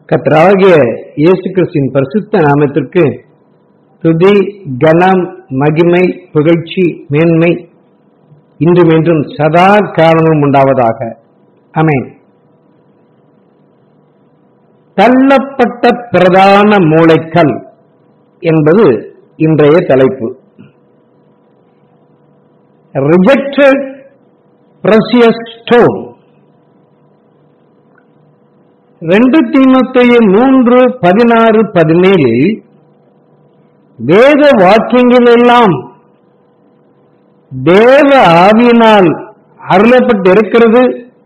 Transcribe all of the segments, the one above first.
கர்த்தராகிய இயேசு கிறிஸ்துவின் பரிசுத்த நாமத்திற்கு துதி கனம் மகிமை புகழ்ச்சி மேன்மை இன்றும் என்றும் சதா காலமும் உண்டாவதாக அமேன் தள்ளப்பட்ட பிரதான மூளைக்கல் என்பது இன்றைய தலைப்பு ரிஜெக்டட் பிரசியஸ் ஸ்டோன் ரெண்டு தீமத்தைய மூன்று பதினாறு பதினேழில் வேத வாக்கியங்கள் எல்லாம் தேவ ஆவியினால் அருளப்பட்டிருக்கிறது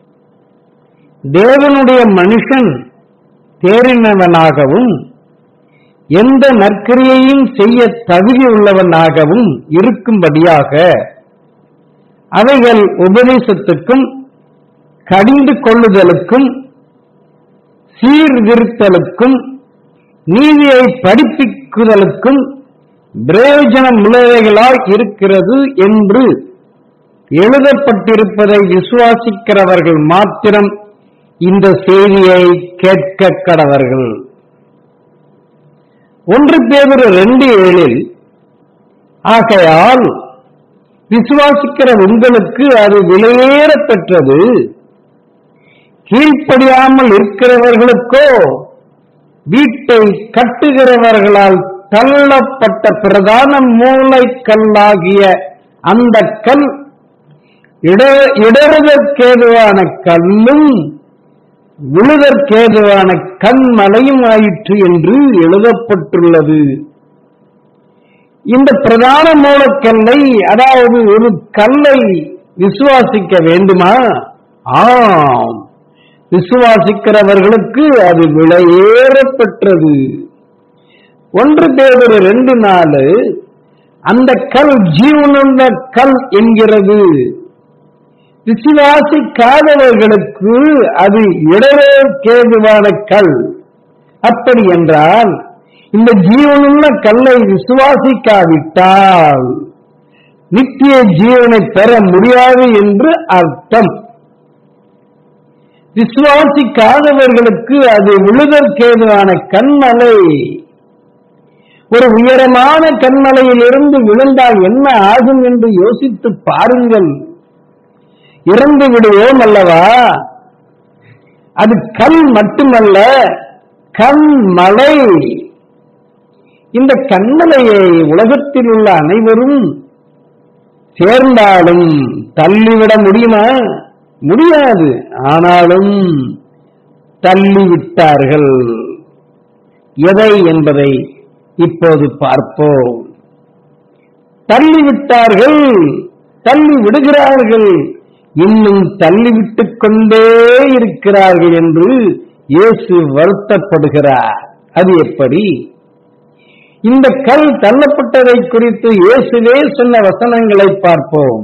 தேவனுடைய மனுஷன் தேறினவனாகவும் எந்த நற்கிரியையும் செய்ய தகுதி உள்ளவனாகவும் இருக்கும்படியாக அவைகள் உபதேசத்துக்கும் கடிந்து கொள்ளுதலுக்கும் சீர்திருத்தலுக்கும் நீதியை படிப்பிக்குதலுக்கும் பிரயோஜனம் உள்ளவைகளாய் இருக்கிறது என்று எழுதப்பட்டிருப்பதை விசுவாசிக்கிறவர்கள் மாத்திரம் இந்த செய்தியை கேட்க கடவர்கள் ஒன்று பேர் ரெண்டு ஏழில் ஆகையால் விசுவாசிக்கிற உங்களுக்கு அது விலையேற பெற்றது கீழ்ப்படியாமல் இருக்கிறவர்களுக்கோ வீட்டை கட்டுகிறவர்களால் தள்ளப்பட்ட பிரதான மூளைக்கல்லாகிய அந்த கல் இடறுதற்கேதுவான கல்லும் விழுதற்கேதுவான கண்மலையும் ஆயிற்று என்று எழுதப்பட்டுள்ளது இந்த பிரதான மூலக்கல்லை அதாவது ஒரு கல்லை விசுவாசிக்க வேண்டுமா ஆம் விசுவாசிக்கிறவர்களுக்கு அது விலையேற பெற்றது ஒன்று தேவர் ரெண்டு நாலு அந்த கல் ஜீவனுள்ள கல் என்கிறது விசுவாசிக்காதவர்களுக்கு அது இடரேதுவான கல் அப்படி என்றால் இந்த ஜீவனுள்ள கல்லை விசுவாசிக்காவிட்டால் நித்திய ஜீவனை பெற முடியாது என்று அர்த்தம் விசுவாசிக்காதவர்களுக்கு அது விழுதற்கேதுவான கண்மலை ஒரு உயரமான கண்மலையிலிருந்து விழுந்தால் என்ன ஆகும் என்று யோசித்து பாருங்கள் இறந்து விடுவோம் அல்லவா அது கல் மட்டுமல்ல கண்மலை இந்த கண்மலையை உலகத்தில் உள்ள அனைவரும் சேர்ந்தாலும் தள்ளிவிட முடியுமா முடியாது ஆனாலும் தள்ளிவிட்டார்கள் எதை என்பதை இப்போது பார்ப்போம் தள்ளிவிட்டார்கள் தள்ளி விடுகிறார்கள் இன்னும் தள்ளிவிட்டுக் கொண்டே இருக்கிறார்கள் என்று இயேசு வருத்தப்படுகிறார் அது எப்படி இந்த கல் தள்ளப்பட்டதை குறித்து இயேசுவே சொன்ன வசனங்களை பார்ப்போம்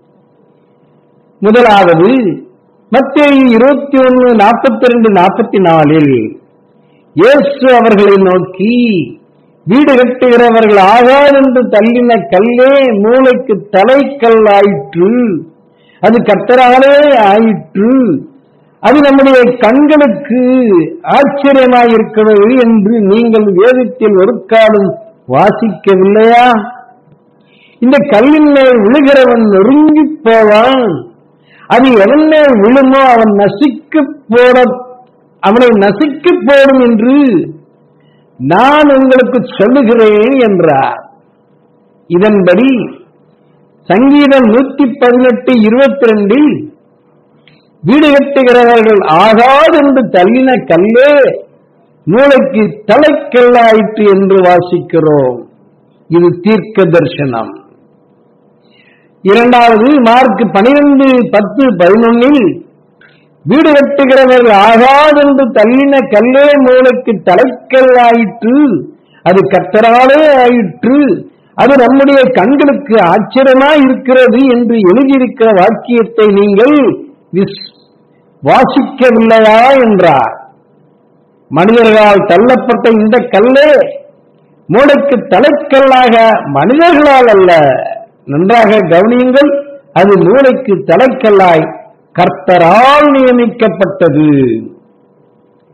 முதலாவது மத்திய இருபத்தி ஒன்னு நாற்பத்தி ரெண்டு நாற்பத்தி நாலில் இயேசு அவர்களை நோக்கி வீடு கட்டுகிறவர்கள் ஆகாதென்று தள்ளின கல்லே மூளைக்கு தலைக்கல் ஆயிற்று அது கத்தராலே ஆயிற்று அது நம்முடைய கண்களுக்கு ஆச்சரியமாயிருக்கிறது என்று நீங்கள் வேதத்தில் ஒரு காலம் வாசிக்கவில்லையா இந்த கல்லின் மேல் விழுகிறவன் நெருங்கி போவான் அது எவன் மேல் விழுமோ அவன் நசிக்கு போட அவனை நசிக்கு போடும் என்று நான் உங்களுக்கு சொல்லுகிறேன் என்றார் இதன்படி சங்கீதம் நூத்தி பதினெட்டு இருபத்தி ரெண்டில் வீடு கட்டுகிறவர்கள் ஆகாதென்று தள்ளின கல்லே மூளைக்கு தலைக்கல்லாயிற்று என்று வாசிக்கிறோம் இது தீர்க்க தரிசனம் இரண்டாவது மார்க் பனிரெண்டு பத்து பதினொன்னில் வீடு கட்டுகிறவர்கள் ஆகாதென்று தள்ளின கல்லே மூளைக்கு தலைக்கல் ஆயிற்று அது கத்தராலே ஆயிற்று அது நம்முடைய கண்களுக்கு ஆச்சரியமா இருக்கிறது என்று எழுதியிருக்கிற வாக்கியத்தை நீங்கள் வாசிக்கவில்லையா என்றார் மனிதர்களால் தள்ளப்பட்ட இந்த கல்லே மூளைக்கு தலைக்கல்லாக மனிதர்களால் அல்ல நன்றாக கவனியுங்கள் அது மூளைக்கு தலைக்கல்லாய் கர்த்தரால் நியமிக்கப்பட்டது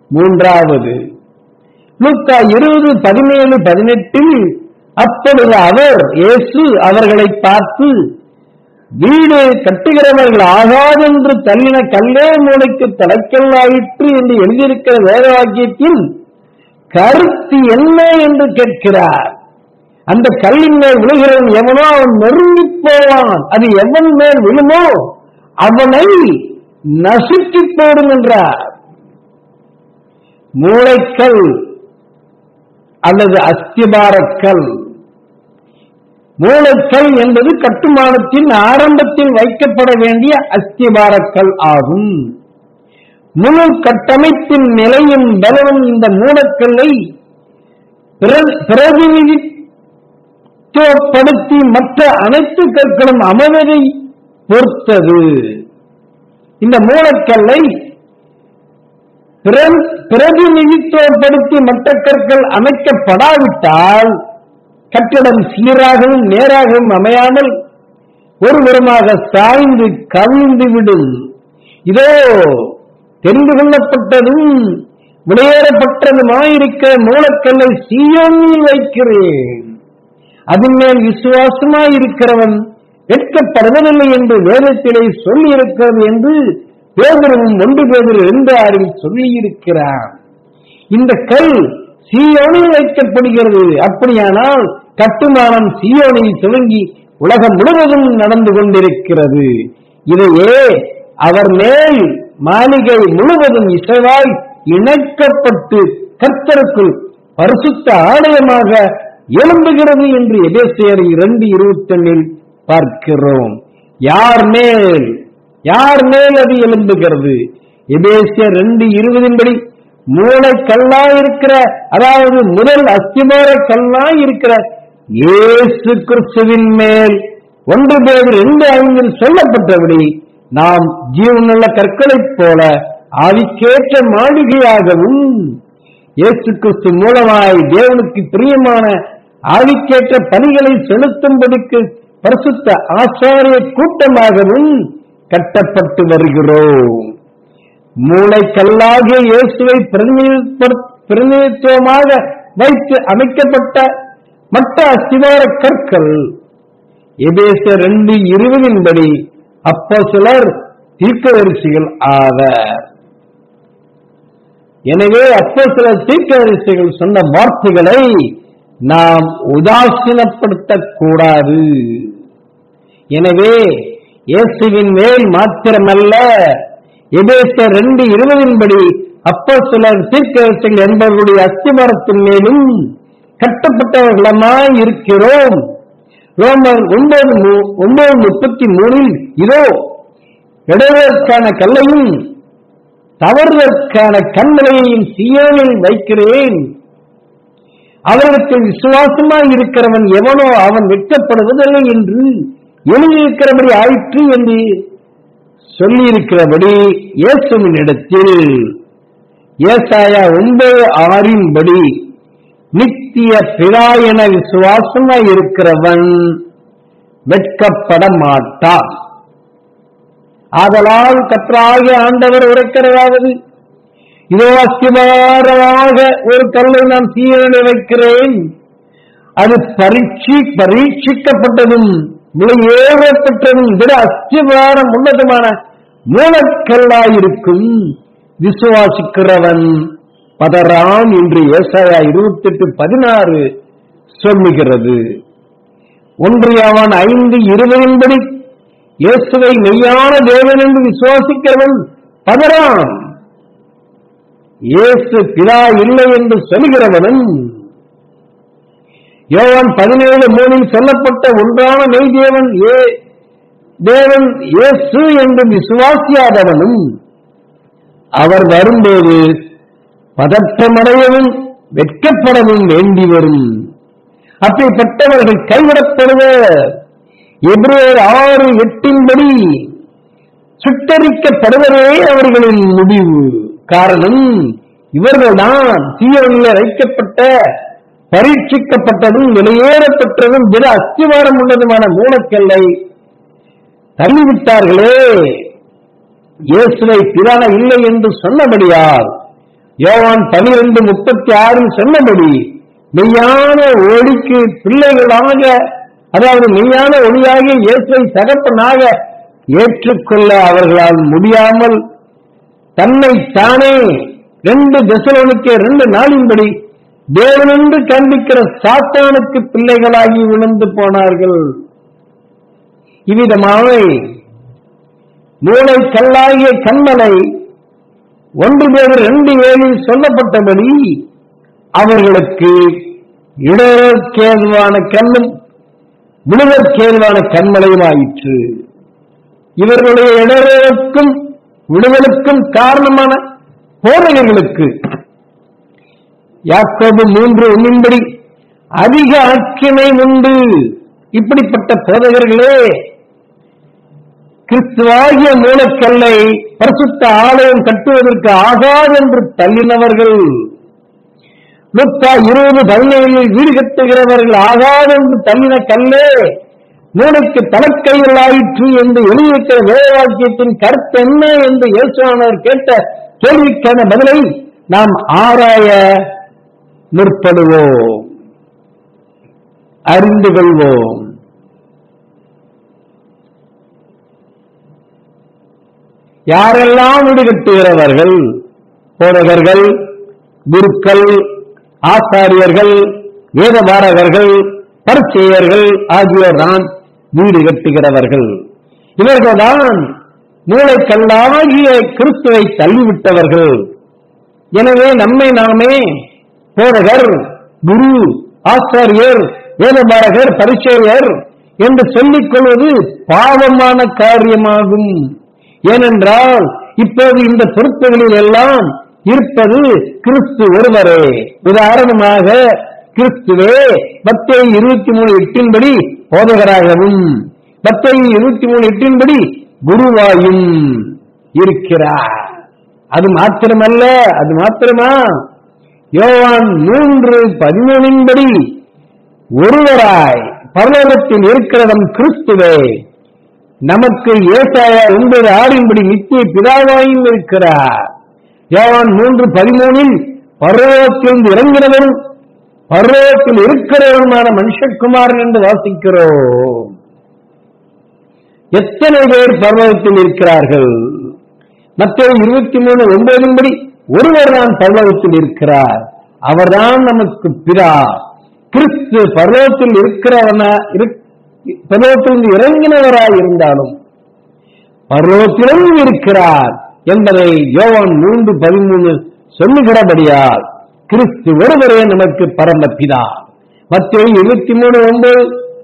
மூன்றாவது லூக்கா இருபது பதினேழு பதினெட்டில் அப்பொழுது அவர் இயேசு அவர்களை பார்த்து வீடு கட்டுகிறவர்கள் ஆகாதென்று தள்ளின கல்லே மூளைக்கு தலைக்கல்லாயிற்று என்று எழுதியிருக்கிற வேத வாக்கியத்தின் கருத்து என்ன என்று கேட்கிறார் அந்த கல்லின் மேல் விழுகிறவன் எவனோ அவன் நெருங்கி போவான் அது எவன் மேல் விழுமோ அவனை நசுக்கி போடும் என்றார் மூளைக்கல் அல்லது அஸ்திபாரக்கல் மூளைக்கல் என்பது கட்டுமானத்தின் ஆரம்பத்தில் வைக்கப்பட வேண்டிய அஸ்திபாரக்கல் ஆகும் முழு கட்டமைப்பின் நிலையும் பலனும் இந்த மூலக்கல்லை பிரதிநிதித்துவப்படுத்தி மற்ற அனைத்து கற்களும் அமைவதை பொறுத்தது இந்த மூலக்கல்லை பிரதிநிதித்துவப்படுத்தி மற்ற கற்கள் அமைக்கப்படாவிட்டால் கட்டிடம் சீராகவும் நேராகவும் அமையாமல் ஒருபுறமாக சாய்ந்து கவிழ்ந்து விடும் இதோ தெரிந்து கொள்ளப்பட்டதும் வெளியேறப்பட்டதுமாயிருக்கிற மூலக்கல்லை சீயோனில் வைக்கிறேன் அதன் மேல் விசுவாசமாயிருக்கிறவன் வெட்கப்படுவதில்லை என்று வேதத்திலே சொல்லி இருக்கிறது என்று பேதரும் ஒன்று பேதர் இரண்டு ஆறில் சொல்லியிருக்கிறான் இந்த கல் சீயோனில் வைக்கப்படுகிறது அப்படியானால் கட்டுமானம் சீயோனில் துவங்கி உலகம் முழுவதும் நடந்து கொண்டிருக்கிறது இதையே அவர் மேல் மாளிகை முழுவதும் இசைவாய் இணைக்கப்பட்டு கர்த்தருக்குள் பரிசுத்த ஆலயமாக எழும்புகிறது என்று எபேசியர் இரண்டு இருபத்தி ஒன்னில் பார்க்கிறோம் யார் மேல் யார் மேல் அது எழும்புகிறது எபேசியர் ரெண்டு இருபதின்படி மூளை கல்லா இருக்கிற அதாவது முதல் அஸ்திமார கல்லா இருக்கிற இயேசு கிறிஸ்துவின் மேல் ஒன்று பேர் ரெண்டு ஐந்தில் சொல்லப்பட்டபடி நாம் ஜீவனுள்ள கற்களைப் போல ஆவிக்கேற்ற மாளிகையாகவும் இயேசு கிறிஸ்து மூலமாய் தேவனுக்கு பிரியமான ஆவிக்கேற்ற பணிகளை செலுத்தும்படிக்கு பரிசுத்த ஆசாரிய கூட்டமாகவும் கட்டப்பட்டு வருகிறோம் மூளைக்கல்லாகிய இயேசுவை பிரதிநிதித்துவமாக வைத்து அமைக்கப்பட்ட மற்ற அஸ்திவார கற்கள் எபேச ரெண்டு இருபதின்படி அப்போ சிலர் தீர்க்கதரிசிகள் ஆவர் எனவே அப்போ சில தீர்க்கதரிசிகள் சொன்ன வார்த்தைகளை நாம் உதாசீனப்படுத்தக் கூடாது எனவே இயேசுவின் மேல் மாத்திரமல்ல எபேச ரெண்டு இருபதின்படி அப்போ சிலர் தீர்க்கதரிசிகள் என்பவர்களுடைய அஸ்திமரத்தின் மேலும் கட்டப்பட்டவர்களமாய் இருக்கிறோம் ரோமர் ஒன்பது ஒன்பது முப்பத்தி மூணில் இதோ இடைவதற்கான கல்லையும் தவறுவதற்கான கண்மலையையும் சியோனில் வைக்கிறேன் அவர்களுக்கு விசுவாசமாய் இருக்கிறவன் எவனோ அவன் வெட்கப்படுவதில்லை என்று எழுதியிருக்கிறபடி ஆயிற்று என்று சொல்லியிருக்கிறபடி இயேசுவின் இடத்தில் ஏசாயா ஒன்பது ஆறின்படி நித்திய பிதா என விசுவாசமாய் இருக்கிறவன் வெட்கப்பட மாட்டான் ஆதலால் கற்றாகிய ஆண்டவர் உரைக்கிறதாவது இதோ அஸ்திபாரமாக ஒரு கல்லை நான் சீரனை வைக்கிறேன் அது பரீட்சி பரீட்சிக்கப்பட்டதும் விலையேறப்பட்டதும் விட அஸ்திபாரம் உள்ளதுமான மூலக்கல்லாயிருக்கும் விசுவாசிக்கிறவன் பதறான் என்று ஏசாயா இருபத்தி எட்டு பதினாறு சொல்லுகிறது ஒன்றியவன் ஐந்து இருபதின்படி இயேசுவை மெய்யான தேவன் என்று விசுவாசிக்கிறவன் பதறான் இயேசு பிதா இல்லை என்று சொல்கிறவனும் யோவான் பதினேழு மூணில் சொல்லப்பட்ட ஒன்றான மெய் தேவன் ஏ தேவன் இயேசு என்று விசுவாசியாதவனும் அவர் வரும்போது பதற்றமடையவும் வெட்கப்படவும் வேண்டி வரும் அப்படிப்பட்டவர்கள் கைவிடப்படுவர் எப்ரேயர் ஆறு எட்டின்படி சுட்டரிக்கப்படுவதே அவர்களின் முடிவு காரணம் இவர்கள்தான் சீரனில் வைக்கப்பட்ட பரீட்சிக்கப்பட்டதும் வெளியேறப்பட்டதும் விட அஸ்திவாரம் உள்ளதுமான மூலக்கல்லை தள்ளிவிட்டார்களே இயேசுவை பிதான இல்லை என்று சொன்னபடியால் யோவான் பனிரெண்டு முப்பத்தி ஆறில் சொன்னபடி மெய்யான ஒளிக்கு பிள்ளைகளாக அதாவது மெய்யான ஒளியாகிய இயேசுவை தகப்பனாக ஏற்றுக்கொள்ள அவர்களால் முடியாமல் தன்னை தானே ரெண்டு தசலோனுக்கு ரெண்டு நாளின்படி தேவனென்று கண்டிக்கிற சாத்தானுக்கு பிள்ளைகளாகி விழுந்து போனார்கள் இவ்விதமாக மூளை கல்லாகிய கண்மலை ஒன்று பேர் ரெண்டு ஏழில் சொல்லப்பட்டபடி அவர்களுக்கு இடருக்கேதுவான கண்ணும் விடுதற்கேதுவான கண்மலையும் ஆயிற்று இவர்களுடைய இடருக்கும் விடுதலுக்கும் காரணமான போதகர்களுக்கு யாக்கோபு மூன்று ஒன்றின்படி அதிக ஆக்கினை உண்டு இப்படிப்பட்ட போதகர்களே கிறிஸ்துவாகிய மூலக்கல்லை பரிசுத்த ஆலயம் கட்டுவதற்கு ஆகாது என்று தள்ளினவர்கள் லுக்கா இருபது பதினேழில் வீடு கட்டுகிறவர்கள் ஆகாது என்று தள்ளின கல்லே மூளைக்கு தனக்கையில் ஆயிற்று என்று எழுதியிருக்கிற வேதவாக்கியத்தின் கருத்து என்ன என்று இயேசுவானவர் கேட்ட கேள்விக்கான பதிலை நாம் ஆராய முற்படுவோம் அறிந்து கொள்வோம் யாரெல்லாம் வீடு கட்டுகிறவர்கள் போதகர்கள் குருக்கள் ஆசாரியர்கள் வேதபாரகர்கள் பரிச்செயர்கள் ஆகியோர் தான் வீடு கட்டுகிறவர்கள் இவர்கள்தான் மூளைக்கல்லாகிய கிறிஸ்துவை தள்ளிவிட்டவர்கள் எனவே நம்மை நாமே போதகர் குரு ஆசாரியர் வேதபாரகர் பரிச்செயர் என்று சொல்லிக் கொள்வது பாவமான காரியமாகும் ஏனென்றால் இப்போது இந்த பொறுப்புகளில் எல்லாம் இருப்பது கிறிஸ்து ஒருவரே உதாரணமாக கிறிஸ்துவே பத்தை இருபத்தி மூணு எட்டின்படி போதகராகவும் பத்தை இருபத்தி மூணு எட்டின்படி குருவாயும் இருக்கிறார் அது மாத்திரமல்ல அது மாத்திரமா யோவான் மூன்று பதிமூணின்படி ஒருவராய் பரலோகத்தில் இருக்கிறவன் கிறிஸ்துவே நமக்கு ஏசாயா ஒன்பது ஆறின்படி நித்திய பிதாவாயும் இருக்கிறார் யோவான் மூன்று பதிமூணில் பர்வத்திலிருந்து இறங்கினவரும் பர்வத்தில் இருக்கிறவருமான மனுஷகுமாரன் என்று வாசிக்கிறோம் எத்தனை பேர் பர்வதத்தில் இருக்கிறார்கள் மற்ற இருபத்தி மூணு ஒன்பதின்படி ஒருவர் தான் பர்வதத்தில் இருக்கிறார் அவர்தான் நமக்கு பிதா கிறிஸ்து பர்வதத்தில் இருக்கிறவனா பர்வத்திலிருந்து இறங்கினவராய் இருந்தாலும் பர்வத்திலும் இருக்கிறார் என்பதை யோவான் மூன்று பதிமூணு சொல்லுகிறபடியால் கிறிஸ்து ஒருவரே நமக்கு பரம பிதா மத்திய இருபத்தி மூணு ஒன்பது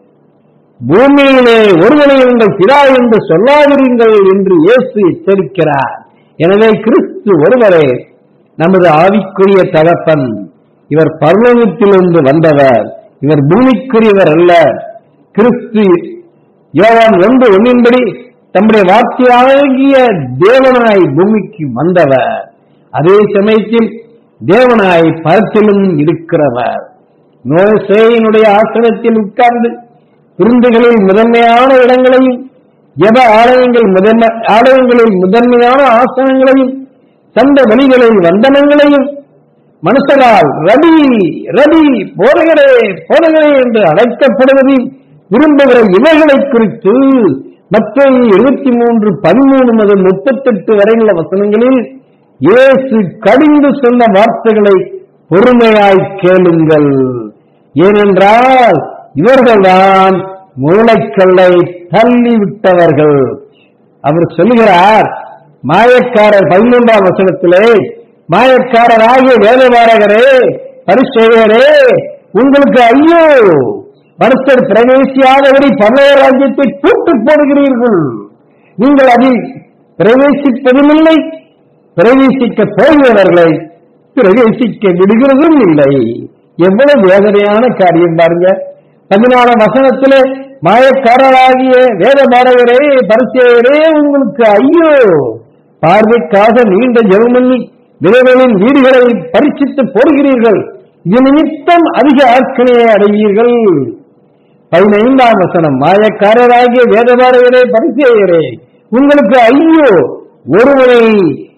பூமியிலே ஒருவனை உங்கள் பிதா என்று சொல்லாதிருங்கள் என்று இயேசு எச்சரிக்கிறார் எனவே கிறிஸ்து ஒருவரே நமது ஆவிக்குரிய தகப்பன் இவர் பர்வதத்திலிருந்து வந்தவர் இவர் பூமிக்குரியவர் அல்ல கிறிஸ்து யோவான் ஒன்று ஒன்றின்படி தம்முடைய வார்த்தையாகிய தேவனாய் பூமிக்கு வந்தவர் அதே சமயத்தில் தேவனாய் பரத்திலும் இருக்கிறவர் நோசேயினுடைய ஆசனத்தில் உட்கார்ந்து விருந்துகளில் முதன்மையான இடங்களையும் ஜப ஆலயங்கள் முதன்மை ஆலயங்களில் முதன்மையான ஆசனங்களையும் சந்த வழிகளில் வந்தனங்களையும் மனுஷரால் ரடி ரடி போதகரே போதகரே என்று அழைக்கப்படுவதில் விரும்புகிற இவைகளை குறித்து மற்ற இருபத்தி மூன்று பதிமூணு முதல் முப்பத்தெட்டு வரையுள்ள வசனங்களில் இயேசு கடிந்து சொன்ன வார்த்தைகளை பொறுமையாய் கேளுங்கள் ஏனென்றால் இவர்கள்தான் மூளைக்கல்லை தள்ளிவிட்டவர்கள் அவர் சொல்லுகிறார் மாயக்காரர் பதிமூன்றாம் வசனத்திலே மாயக்காரராகிய வேதபாரகரே பரிசெயரே உங்களுக்கு ஐயோ மனுஷர் பிரவேசியாதபடி பரலோக ராஜ்யத்தை பூட்டு போடுகிறீர்கள் நீங்கள் அதில் பிரவேசிப்பதும் இல்லை பிரவேசிக்க போகிறவர்களை பிரவேசிக்க விடுகிறதும் இல்லை எவ்வளவு வேதனையான காரியம் பாருங்க பதினாலாம் வசனத்திலே மாயக்காரராகிய வேதபாரகரே பரிசேயரே உங்களுக்கு ஐயோ பார்வைக்காக நீண்ட ஜெவமண்ணி விரைவலின் வீடுகளை பரிசித்து போடுகிறீர்கள் இது நிமித்தம் அதிக ஆட்சியை அடைவீர்கள் பதினைந்தாம் வசனம் மாயக்காரராகிய வேதபாரகரே பரிசேயரே உங்களுக்கு ஐயோ ஒருவனை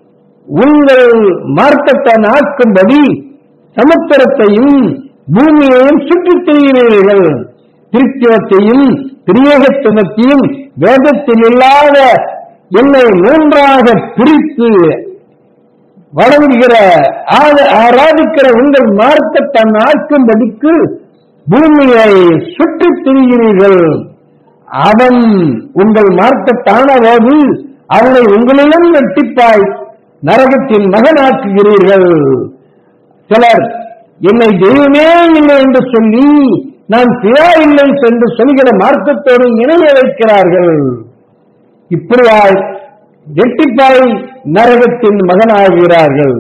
உங்கள் மார்க்கத்தை நாக்கும்படி சமுத்திரத்தையும் பூமியையும் சுற்றித் திரிகிறீர்கள் திருத்துவத்தையும் திரியகத்துவத்தையும் வேதத்தில் இல்லாத என்னை மூன்றாக பிரித்து வழங்குகிற ஆர- ஆராதிக்கிற உங்கள் மார்க்கத்தை நாக்கும்படிக்கு பூமியை சுற்றித் திரிகிறீர்கள் அவன் உங்கள் மார்க்கத்தான போது அவனை உங்களிடம் வெட்டிப்பாய் நரகத்தின் மகனாக்குகிறீர்கள் சிலர் என்னை தெய்வமே இல்லை என்று சொல்லி நான் பிதா இல்லை என்று சொல்கிற மார்க்கத்தோடு இணைய வைக்கிறார்கள் இப்படியாய் வெட்டிப்பாய் நரகத்தின் மகனாகிறார்கள்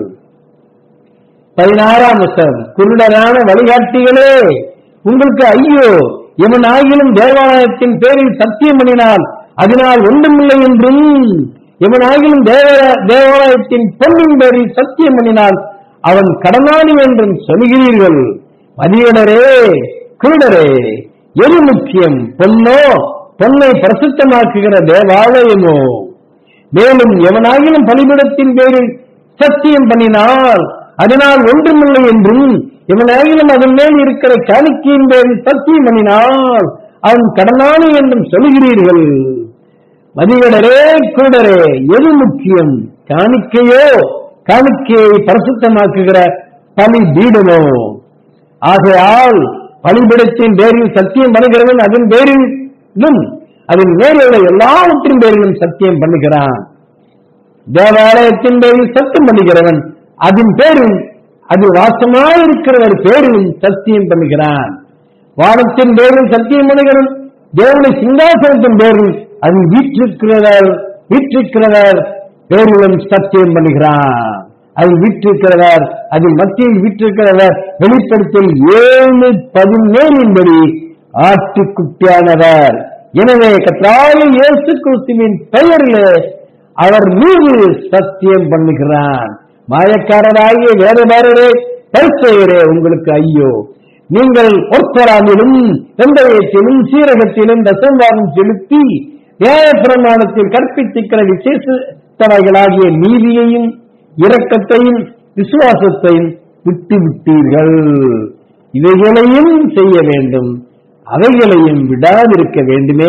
பதினாறாம் வசனம் குருடரான வழிகாட்டிகளே உங்களுக்கு ஐயோ எவனாகிலும் தேவாலயத்தின் பேரில் சத்தியம் பண்ணினால் அதனால் ஒன்றுமில்லை என்றும் எவனாகிலும் தேவ- தேவாலயத்தின் பொன்னின் பேரில் சத்தியம் பண்ணினால் அவன் கடனாளி என்றும் சொல்கிறீர்கள் மதியடரே குருடரே எது முக்கியம் பொன்னோ பொன்னை பிரசுத்தமாக்குகிற தேவாலயமோ மேலும் எவனாகிலும் பலிபிடத்தின் பேரில் சத்தியம் பண்ணினால் அதனால் ஒன்றுமில்லை என்றும் எவனாகிலும் அதன் மேல் இருக்கிற காணிக்கையின் பேரில் சத்தியம் பண்ணினால் அவன் கடனாளி என்றும் சொல்கிறீர்கள் மதிகடரே கூடரே எது முக்கியம் காணிக்கையோ காணிக்கையை பரிசுத்தமாக்குகிற பலி பீடமோ ஆகையால் பலிபிடத்தின் பேரில் சத்தியம் பண்ணுகிறவன் அதன் பேரிலும் அதன் மேலுள்ள எல்லாவற்றின் பேரிலும் சத்தியம் பண்ணுகிறான் தேவாலயத்தின் பேரில் சத்தியம் பண்ணுகிறவன் அதன் பேரில் அது வாசமாயிருக்கிறவர் பேரில் சத்தியம் பண்ணுகிறான் வானத்தின் பேரில் சத்தியம் பண்ணுகிறவன் தேவனுடைய சிங்காசனத்தின் பேரில் அதில் வீற்றிருக்கிறவர் வீற்றிருக்கிறவர் பேரிலும் சத்தியம் பண்ணுகிறான் அதில் வீற்றிருக்கிறவர் அதில் மத்தியில் வீற்றிருக்கிறவர் வெளிப்படுத்தல் ஏழு பதினேழின்படி ஆட்டுக்குட்டியானவர் எனவே கத்தாய இயேசு கிறிஸ்துவின் பெயரிலே அவர் மீது சத்தியம் பண்ணுகிறான் மாயக்காரராகிய வேதபாரரே பரிசெயரே உங்களுக்கு ஐயோ நீங்கள் ஒர்த்தராமிலும் வெந்தயத்திலும் சீரகத்திலும் தசம்பாரம் செலுத்தி நியாயப்பிரமாணத்தில் கற்பித்திருக்கிற விசேஷத்தவைகளாகிய நீதியையும் இரக்கத்தையும் விசுவாசத்தையும் விட்டு விட்டீர்கள் இவைகளையும் செய்ய வேண்டும் அவைகளையும் விடாதிருக்க வேண்டுமே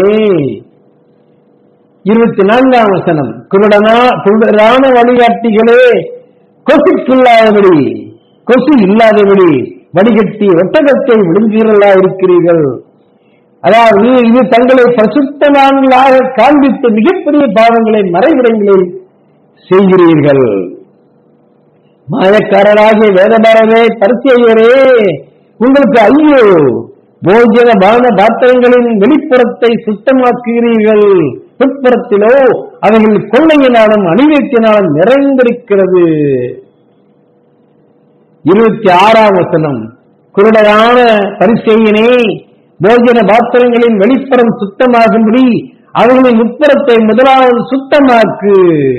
இருபத்தி நான்காம் வசனம் குருடனா குருடரான வழிகாட்டிகளே கொசுக்கில்லாதபடி கொசு இல்லாதபடி வடிகட்டி ஒட்டகத்தை விழுங்குகிறதா இருக்கிறீர்கள் அதாவது இது தங்களை பிரசுத்தமான்களாக காண்பித்து மிகப்பெரிய பாவங்களை மறைவிடங்களில் செய்கிறீர்கள் மாயக்காரராகிய வேதபாரரே பரிசெய்யரே உங்களுக்கு ஐயோ போஜன பான பாத்திரங்களின் வெளிப்புறத்தை சுத்தமாக்குகிறீர்கள் உட்புறத்திலோ அவைகள் கொள்ளையினாலும் அணிவேற்றினாலும் நிறைந்திருக்கிறது இருபத்தி ஆறாம் வசனம் குருடரான பரிசெய்யனே போஜன பாத்திரங்களின் வெளிப்புறம் சுத்தமாகும்படி அவைகளின் உட்புறத்தை முதலாவது சுத்தமாக்கு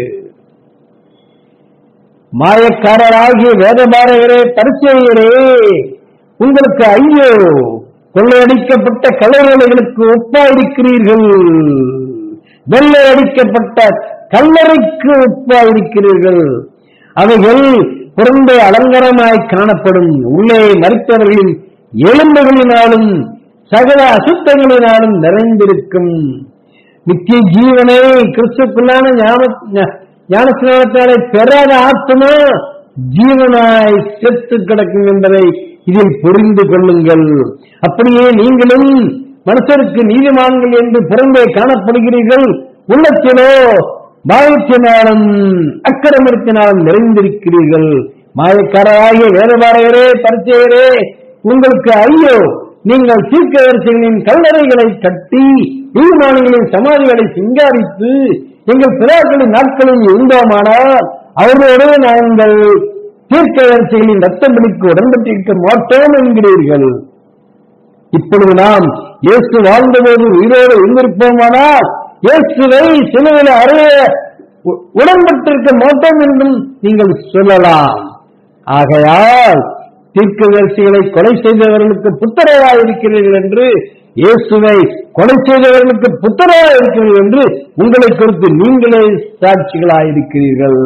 மாயக்காரராகிய வேதபாரகரே பரிசெய்யரே உங்களுக்கு ஐயோ கொள்ளையடிக்கப்பட்ட கல்லறைகளுக்கு ஒப்பாயிருக்கிறீர்கள் வெள்ளையடிக்கப்பட்ட கல்லறைக்கு ஒப்பாயிருக்கிறீர்கள் அவைகள் புறம்பே அலங்காரமாய் காணப்படும் உள்ளே மறித்தவர்களின் எலும்புகளினாலும் சகல அசுத்தங்களினாலும் நிறைந்திருக்கும் நித்திய ஜீவனை கிறிஸ்துக்குள்ளான ஞான ஞானஸ்நானத்தாலே பெறாத ஆத்மா ஜீவனாய் செத்து கிடக்கும் என்பதை இதில் புரிந்து கொள்ளுங்கள் அப்படியே நீங்களும் மனுஷருக்கு நீதிமான்கள் என்று புறம்பே காணப்படுகிறீர்கள் உள்ளத்திலோ மாயத்தினாலும் அக்கிரமத்தினாலும் நிறைந்திருக்கிறீர்கள் மாயக்காரராகிய வேதபாரகரே பரிச்சையரே உங்களுக்கு ஐயோ நீங்கள் தீர்க்கதரிசிகளின் கல்லறைகளை கட்டி நீதிமான்களின் சமாதிகளை சிங்காரித்து எங்கள் பிதாக்களின் நாட்களில் இருந்தோமானால் அவர்களோடு நாங்கள் தீர்க்கதரிசிகளின் ரத்தப்படிக்கு உடன்பட்டிருக்க மாட்டோம் என்கிறீர்கள் இப்பொழுது நாம் இயேசு வாழ்ந்தபோது உயிரோடு இருந்திருப்போமானால் இயேசுவை சிலுவையில் அறைய உ- உடன்பட்டிருக்க மாட்டோம் என்றும் நீங்கள் சொல்லலாம் ஆகையால் தீர்க்கதரிசிகளை கொலை செய்தவர்களுக்கு புத்தரையாக இருக்கிறீர்கள் என்று இயேசுவை கொலை செய்தவர்களுக்கு புத்தரையாக இருக்கிறீர்கள் என்று உங்களை குறித்து நீங்களே சாட்சிகளாயிருக்கிறீர்கள்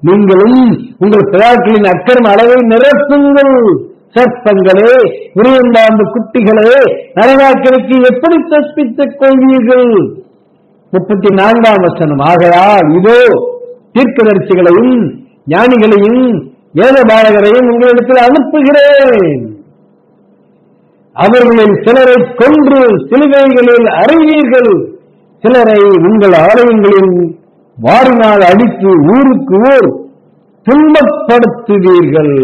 நீங்களும் உங்கள் பிதாக்களின் அக்கிரம அளவை நிரப்புங்கள் சர்ப்பங்களே விரியந்தாண்டு குட்டிகளே நரகாக்கிற்கு எப்படி தப்பித்துக் கொள்வீர்கள் முப்பத்தி நான்காம் வசனம் ஆகையால் இதோ தீர்க்கதரிசிகளையும் ஞானிகளையும் வேத பாலகரையும் உங்களிடத்தில் அனுப்புகிறேன் அவர்களில் சிலரை கொன்று சிலுவைகளில் அறிவீர்கள் சிலரை உங்கள் ஆலயங்களில் வாரினால் அடித்து ஊருக்கு ஊர் துன்பப்படுத்துவீர்கள்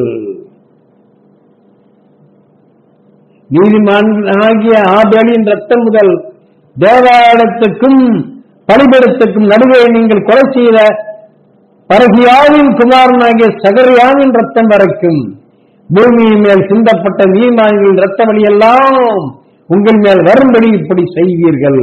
நீதிமானாகிய ஆபேலின் ரத்தம் முதல் தேவாலயத்துக்கும் பலிபீடத்துக்கும் நடுவே நீங்கள் கொலை செய்த பரகியாவின் குமாரனாகிய சகரியாவின் ரத்தம் வரைக்கும் பூமியின் மேல் சிந்தப்பட்ட நீதிமான்களின் ரத்தமணி எல்லாம் உங்கள் மேல் வரும்படி இப்படி செய்வீர்கள்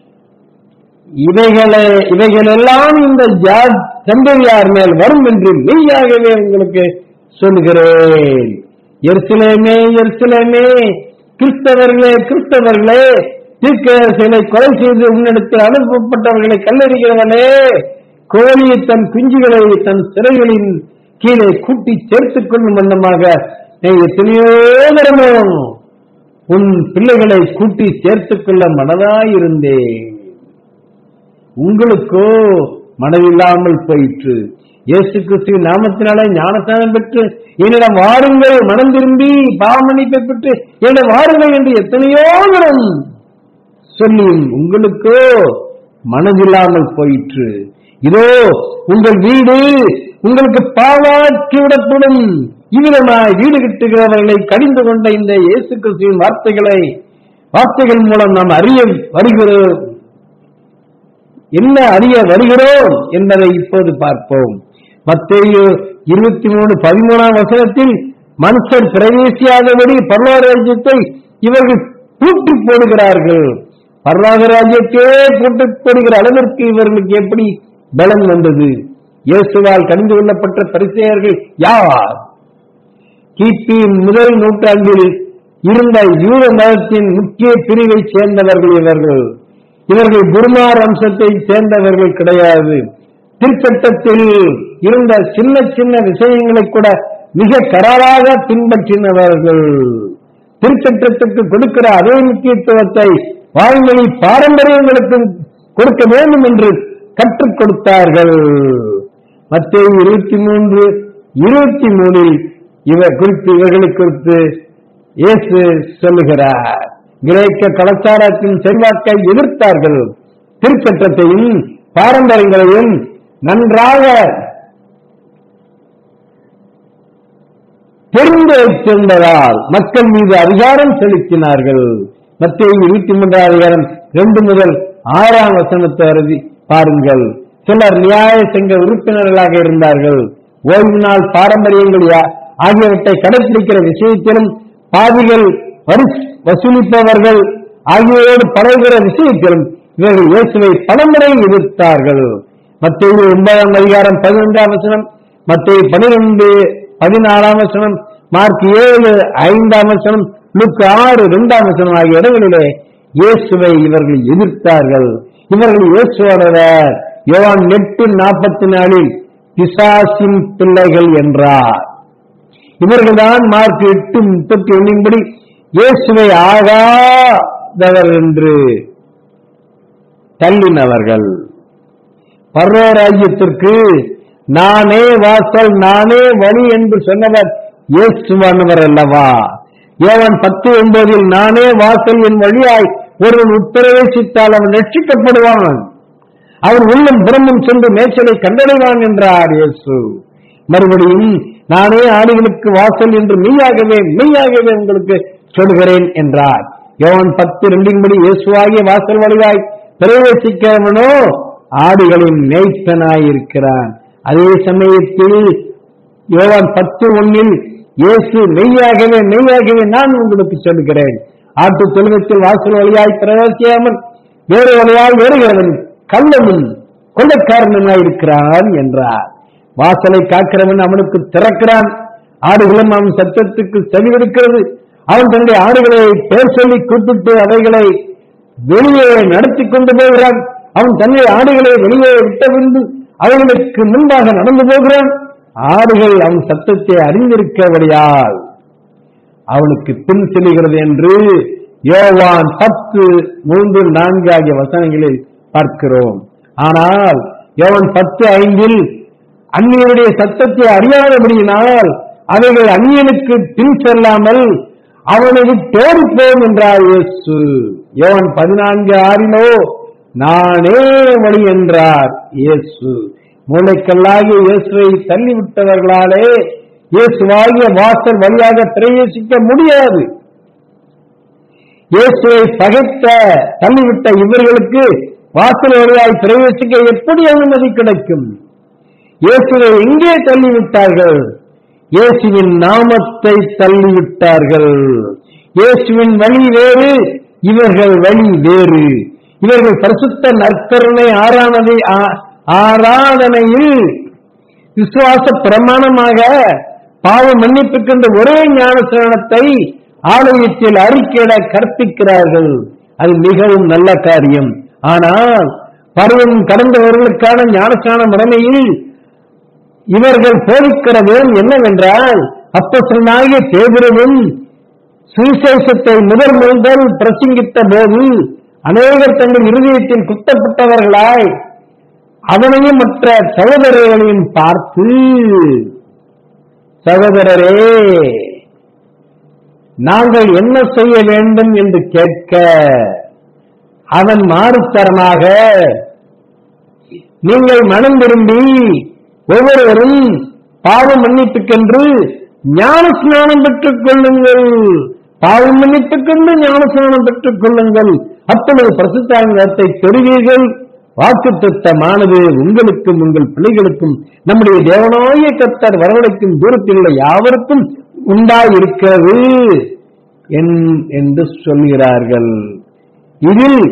இவைகளை இவைகளெல்லாம் இந்த ஜார்ஜ் செம்பரியார் மேல் வரும் என்று மெய்யாகவே உங்களுக்கு சொல்கிறேன் எருசலேமே எருசலேமே கிறிஸ்தவர்களே கிறிஸ்தவர்களே தீர்க்கரசனை கொலை செய்து உன்னிடத்தில் அனுப்பப்பட்டவர்களை கல்லறிகிறவனே கோழி தன் குஞ்சுகளை தன் சிறைகளின் கீழே கூட்டி சேர்த்துக் கொள்ளும் வண்ணமாக நீ எத்தனையோ தரமும் உன் பிள்ளைகளை கூட்டி சேர்த்துக் கொள்ள மனதாயிருந்தேன் உங்களுக்கோ மனதில்லாமல் போயிற்று இயேசு கிறிஸ்துவின் நாமத்தினாலே ஞானஸ்தானம் பெற்று என்னிடம் வாருங்கள் மனம் திரும்பி பாவமன்னிப்பை பெற்று என்னிடம் வாருங்கள் என்று எத்தனையோ தரம் சொல்லியும் உங்களுக்கோ மனதில்லாமல் போயிற்று இதோ உங்கள் வீடு உங்களுக்கு பாவாக்கி விடப்படும் இவ்விதமாய் வீடு கட்டுகிறவர்களை கடிந்து கொண்ட இந்த இயேசு கிறிஸ்துவின் வார்த்தைகளை வார்த்தைகள் மூலம் நாம் அறிய வருகிறோம் என்ன அறிய வருகிறோம் என்பதை இப்போது பார்ப்போம் மத்தேயு இருபத்தி மூணு பதிமூணாம் வசனத்தில் மனுஷர் பிரவேசியாதபடி பரலோக ராஜ்யத்தை இவர்கள் பூட்டி போடுகிறார்கள் பரலோக ராஜ்யத்தே பூட்டி போடுகிற அளவிற்கு இவர்களுக்கு எப்படி பலம் வந்தது இயேசுவால் கடிந்து கொள்ளப்பட்ட பரிசெயர்கள் யார் கிபி முதல் நூற்றாண்டில் இருந்த யூத மதத்தின் முக்கிய பிரிவைச் சேர்ந்தவர்கள் இவர்கள் இவர்கள் குருமார் வம்சத்தை சேர்ந்தவர்கள் கிடையாது திருச்சட்டத்தில் இருந்த சின்ன சின்ன விஷயங்களை கூட மிக கராராக பின்பற்றினவர்கள் திருச்சட்டத்துக்கு கொடுக்கிற அதே முக்கியத்துவத்தை வாழ்வழி பாரம்பரியங்களுக்கு கொடுக்க வேண்டும் என்று கற்றுக் கொடுத்தார்கள் மத்திய இருபத்தி மூன்று இருபத்தி மூணில் இவர் குறித்து இவர்களை குறித்து இயேசு சொல்லுகிறார் கிரேக்க கலாச்சாரத்தின் செல்வாக்கை எதிர்த்தார்கள் திருச்சட்டத்தையும் பாரம்பரியங்களையும் நன்றாக தெரிந்து வைத்திருந்ததால் மக்கள் மீது அதிகாரம் செலுத்தினார்கள் மத்திய இருபத்தி மூன்றாம் அதிகாரம் ரெண்டு முதல் ஆறாம் வசனத்தை அறுதி பாருங்கள் சிலர் நியாய சங்க உறுப்பினர்களாக இருந்தார்கள் ஓய்வு நாள் பாரம்பரியங்கள் யா- ஆகியவற்றை கடைபிடிக்கிற விஷயத்திலும் பாதிகள் வரி வசூலிப்பவர்கள் ஆகியோரோடு பழகுகிற விஷயத்திலும் இவர்கள் இயேசுவை பலமுறை எதிர்த்தார்கள் மத்திய ஒன்பதாம் அதிகாரம் பதினொன்றாம் வசனம் மத்திய பனிரெண்டு பதினாறாம் வசனம் மார்க் ஏழு ஐந்தாம் வசனம் லுக்கு ஆறு இரண்டாம் வசனம் ஆகிய இடங்களிலே இயேசுவை இவர்கள் எதிர்த்தார்கள் இவர்கள் இயேசுவானவர் யோவான் எட்டு நாற்பத்தி நாலில் பிசாசின் பிள்ளைகள் என்றார் இவர்கள்தான் மார்க் எட்டு முப்பத்தி ஒன்னின்படி இயேசுவை ஆகாதவர் என்று தள்ளினவர்கள் பர்வ ராஜ்யத்திற்கு நானே வாசல் நானே வழி என்று சொன்னவர் இயேசுவானவர் அல்லவா ஏவன் பத்து ஒன்பதில் நானே வாசல் என் வழியாய் ஒருவன் உட்பிரவேசித்தால் அவன் ரட்சிக்கப்படுவான் அவன் உள்ளம் புறமும் சென்று மேய்ச்சலை கண்டடைவான் என்றார் இயேசு மறுபடியும் நானே ஆடுகளுக்கு வாசல் என்று மெய்யாகவே மெய்யாகவே உங்களுக்கு சொல்கிறேன் என்றார் யோவான் பத்து ரெண்டின்படி இயேசுவாகிய வாசல் வழியாய் பிரவேசிக்கிறவனோ ஆடுகளின் மேய்ப்பனாய் இருக்கிறான் அதே சமயத்தில் யோவான் பத்து ஒன்னில் இயேசு மெய்யாகவே மெய்யாகவே நான் உங்களுக்கு சொல்கிறேன் ஆட்டு தொழுவத்தில் வாசல் வழியாய் பிரவேசியாமல் வேறு வழியாய் வருகிறவன் கள்ளனும் கொள்ளைக்காரனுமாய் இருக்கிறான் என்றார் வாசலை காக்கிறவன் அவனுக்கு திறக்கிறான் ஆடுகளும் அவன் சத்தத்துக்கு செவிவிடுக்கிறது அவன் தன்னுடைய ஆடுகளை பெயர் சொல்லி கூப்பிட்டு அவைகளை வெளியே நடத்தி கொண்டு போகிறான் அவன் தன்னுடைய ஆடுகளை வெளியே விட்ட பின்பு அவைகளுக்கு முன்பாக நடந்து போகிறான் ஆடுகள் அவன் சத்தத்தை அறிந்திருக்கபடியால் அவனுக்கு பின் செல்கிறது என்று யோவான் பத்து மூன்று நான்கு ஆகிய வசனங்களில் பார்க்கிறோம் ஆனால் யோவான் பத்து ஐந்தில் அந்நியனுடைய சத்தத்தை அறியாதபடியினால் அவைகள் அந்நியனுக்கு பின் செல்லாமல் அவனை தேடிப்போம் என்றார் இயேசு யோவான் பதினான்கு ஆறிலோ நானே வழி என்றார் இயேசு மூளைக்கல்லாகிய இயேசுவை தள்ளிவிட்டவர்களாலே இயேசுவாகிய வாசல் வழியாக பிரவேசிக்க முடியாது இயேசுவை பகைத்த தள்ளிவிட்ட இவர்களுக்கு வாசல் வழியாய் பிரவேசிக்க எப்படி அனுமதி கிடைக்கும் இயேசுவை எங்கே தள்ளிவிட்டார்கள் இயேசுவின் நாமத்தை தள்ளிவிட்டார்கள் இயேசுவின் வழி வேறு இவர்கள் வழி வேறு இவர்கள் பரிசுத்த நற்கருணை ஆராதனை ஆ- ஆராதனையில் விசுவாச பிரமாணமாக பாவ மன்னிப்புக்கென்ற ஒரே ஞானஸ்நானத்தை ஆலயத்தில் அறிக்கையிட கற்பிக்கிறார்கள் அது மிகவும் நல்ல காரியம் ஆனால் பருவம் கடந்தவர்களுக்கான ஞானஸ்நான முறைமையில் இவர்கள் போதிக்கிறது என்னவென்றால் அப்போஸ்தலனாகிய பேதுருவும் சுவிசேஷத்தை முதல் முதல் பிரசங்கித்த போது அநேகர் தங்கள் இருதயத்தில் குத்தப்பட்டவர்களாய் அவனையும் மற்ற சகோதரர்களையும் பார்த்து சகோதரரே நாங்கள் என்ன செய்ய வேண்டும் என்று கேட்க அவன் மாறுத்தரமாக நீங்கள் மனம் விரும்பி ஒவ்வொருவரும் பாவ மன்னிப்புக்கென்று ஞான ஸ்நானம் பெற்றுக் கொள்ளுங்கள் பாவ மன்னிப்புக்கென்று ஞான ஸ்நானம் பெற்றுக் கொள்ளுங்கள் அப்பொழுது பிரசுத்தாங்கத்தை பெறுவீர்கள் வாக்குத்தத்தமானது உங்களுக்கும் உங்கள் பிள்ளைகளுக்கும் நம்முடைய தேவனாய கர்த்தர் வரவழைக்கும் தூரத்தில் உள்ள யாவருக்கும் உண்டாயிருக்கிறது என்- என்று சொல்கிறார்கள் இதில்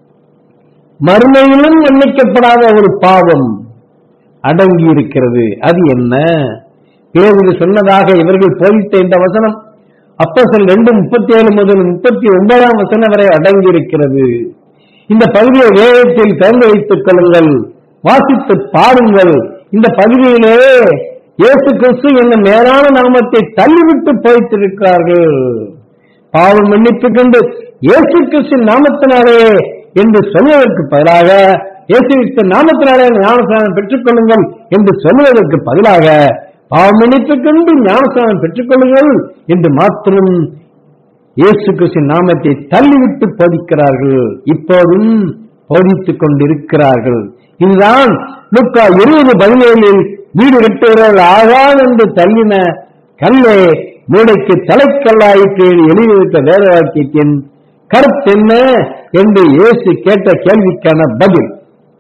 மறுமையிலும் மன்னிக்கப்படாத ஒரு பாவம் அடங்கி இருக்கிறது அது என்ன பேருக்கு சொன்னதாக இவர்கள் போதித்த இந்த வசனம் அப்போஸ்தலர் ரெண்டு முப்பத்தி ஏழு முதல் முப்பத்தி ஒன்பதாம் வசனம் வரை அடங்கி இருக்கிறது இந்த பகுதியை வேகத்தில் திறந்து வைத்துக் கொள்ளுங்கள் வாசித்து பாருங்கள் இந்த பகுதியிலே இயேசு கிறிஸ்து என்னும் மேலான நாமத்தை தள்ளிவிட்டு போய்த்திருக்கிறார்கள் பாவம் மன்னிப்பு கண்டு இயேசு கிறிஸ்து நாமத்தினாலே என்று சொல்வதற்கு பதிலாக இயேசு கிறிஸ்து நாமத்தினாலே ஞானஸ்நானம் பெற்றுக் கொள்ளுங்கள் என்று சொல்வதற்கு பதிலாக பாவம் மன்னிப்பு கண்டு ஞானஸ்நானம் பெற்றுக் கொள்ளுங்கள் என்று மாத்திரம் இயேசு கிறிஸ்து நாமத்தை தள்ளிவிட்டு போதிக்கிறார்கள் இப்போதும் போதித்துக் கொண்டிருக்கிறார்கள் இதுதான் லுக்கா இருபது பதினேழில் வீடு கட்டுகிறவர்கள் ஆகாது என்று தள்ளின கல்லே மூளைக்கு தலைக்கல்லாயிற்று என்று எழுதியிருக்க வேத வாக்கியத்தின் கருத்தென்ன என்று இயேசு கேட்ட கேள்விக்கான பதில்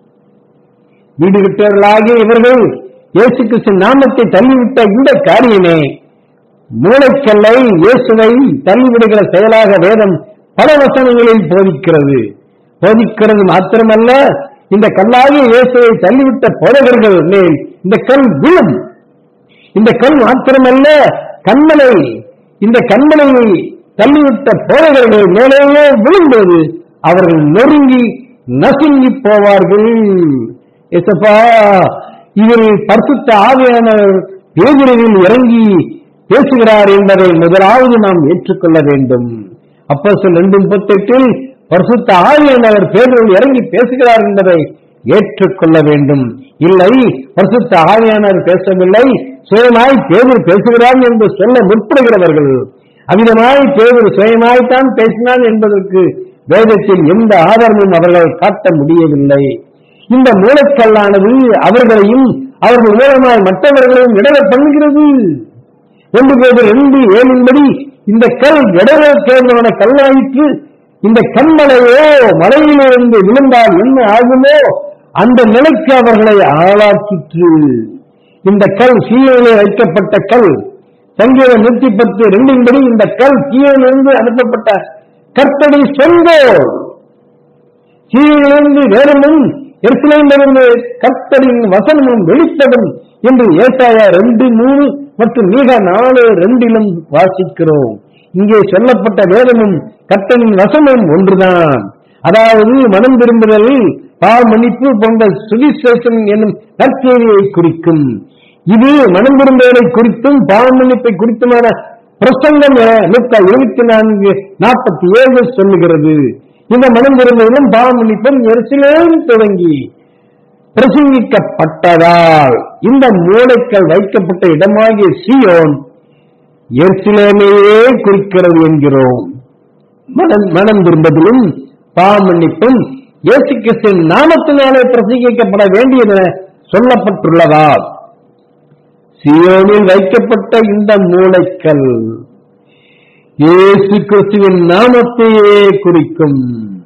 வீடு கட்டுவர்களாகிய இவர்கள் இயேசு கிறிஸ்து நாமத்தை தள்ளிவிட்ட இந்த காரியமே மூளைக்கல்லை இயேசுவை தள்ளிவிடுகிற செயலாக வேதம் பல வசனங்களில் போதிக்கிறது போதிக்கிறது மாத்திரமல்ல இந்த கல்லாகிய இயேசுவை தள்ளிவிட்ட போதகர்கள் மேல் இந்த கல் விழும் இந்த கல் மாத்திரமல்ல கண்மலை இந்த கண்மலையை தள்ளிவிட்ட போதகர்கள் மேலேயே விழும்போது அவர்கள் நொறுங்கி நசுங்கி போவார்கள் எசப்பா இதில் பரிசுத்த ஆவியானவர் பேதுருவில் இறங்கி பேசுகிறார் என்பதை முதலாவது நாம் ஏற்றுக்கொள்ள வேண்டும் அப்போ சொல் ரெண்டு முப்பத்தெட்டில் பரிசுத்த ஆவியானவர் பேதுருவில் இறங்கி பேசுகிறார் என்பதை ஏற்றுக்கொள்ள வேண்டும் இல்லை பரிசுத்த ஆவியானவர் பேசவில்லை சுயமாய் பேதர் பேசுகிறான் என்று சொல்ல முற்படுகிறவர்கள் அவ்விதமாய் பேதர் சுயமாய்த்தான் பேசினான் என்பதற்கு வேதத்தில் எந்த ஆதாரமும் அவர்கள் காட்ட முடியவில்லை இந்த மூளைக்கல்லானது அவர்களையும் அவர்கள் மூலமாய் மற்றவர்களையும் இடர பண்ணுகிறது ஒன்று பேர் ரெண்டு ஏழின்படி இந்த கல் இடர சேர்ந்தவன கல்லாயிற்று இந்த கண்மலையோ மலையிலிருந்து விழுந்தால் என்ன ஆகுமோ அந்த நிலைக்கு அவர்களை ஆளாக்கிற்று இந்த கல் சீலையிலே வைக்கப்பட்ட கல் சங்கீதம் நூத்தி பத்து ரெண்டின்படி இந்த கல் சீலையிலிருந்து அனுப்பப்பட்ட கர்த்தடி சொந்தோர் கீழிலிருந்து வேதமும் எருசலேமிலிருந்து கர்த்தரின் வசனமும் வெளிப்படும் என்று ஏசாயா ரெண்டு மூணு மற்றும் மீக நாலு ரெண்டிலும் வாசிக்கிறோம் இங்கே சொல்லப்பட்ட வேதமும் கர்த்தரின் வசனமும் ஒன்றுதான் அதாவது மனம் திரும்புதல் பாவ மன்னிப்பு போன்ற சுவிசேஷம் என்னும் நற்செய்தியை குறிக்கும் இது மனம் திரும்புவதை குறித்தும் பாவ மன்னிப்பை குறித்துமான பிரசங்கம் நூற்கா இருபத்தி நான்கு நாற்பத்தி ஏழு சொல்லுகிறது இந்த மனம் திரும்புவதும் பாவ மன்னிப்பும் எரிசிலேயும் தொடங்கி பிரசங்கிக்கப்பட்டதால் இந்த மூளைக்கள் வைக்கப்பட்ட இடமாகிய சியோன் எருசலேமையே குறிக்கிறது என்கிறோம் மனம் மனம் திரும்பதிலும் பாவமன்னிப்பும் இயேசு கிறிஸ்துவின் நாமத்தினாலே பிரசங்கிக்கப்பட வேண்டியது சொல்லப்பட்டுள்ளதா சியோனில் வைக்கப்பட்ட இந்த மூளைக்கல் இயேசு கிறிஸ்துவின் நாமத்தையே குறிக்கும்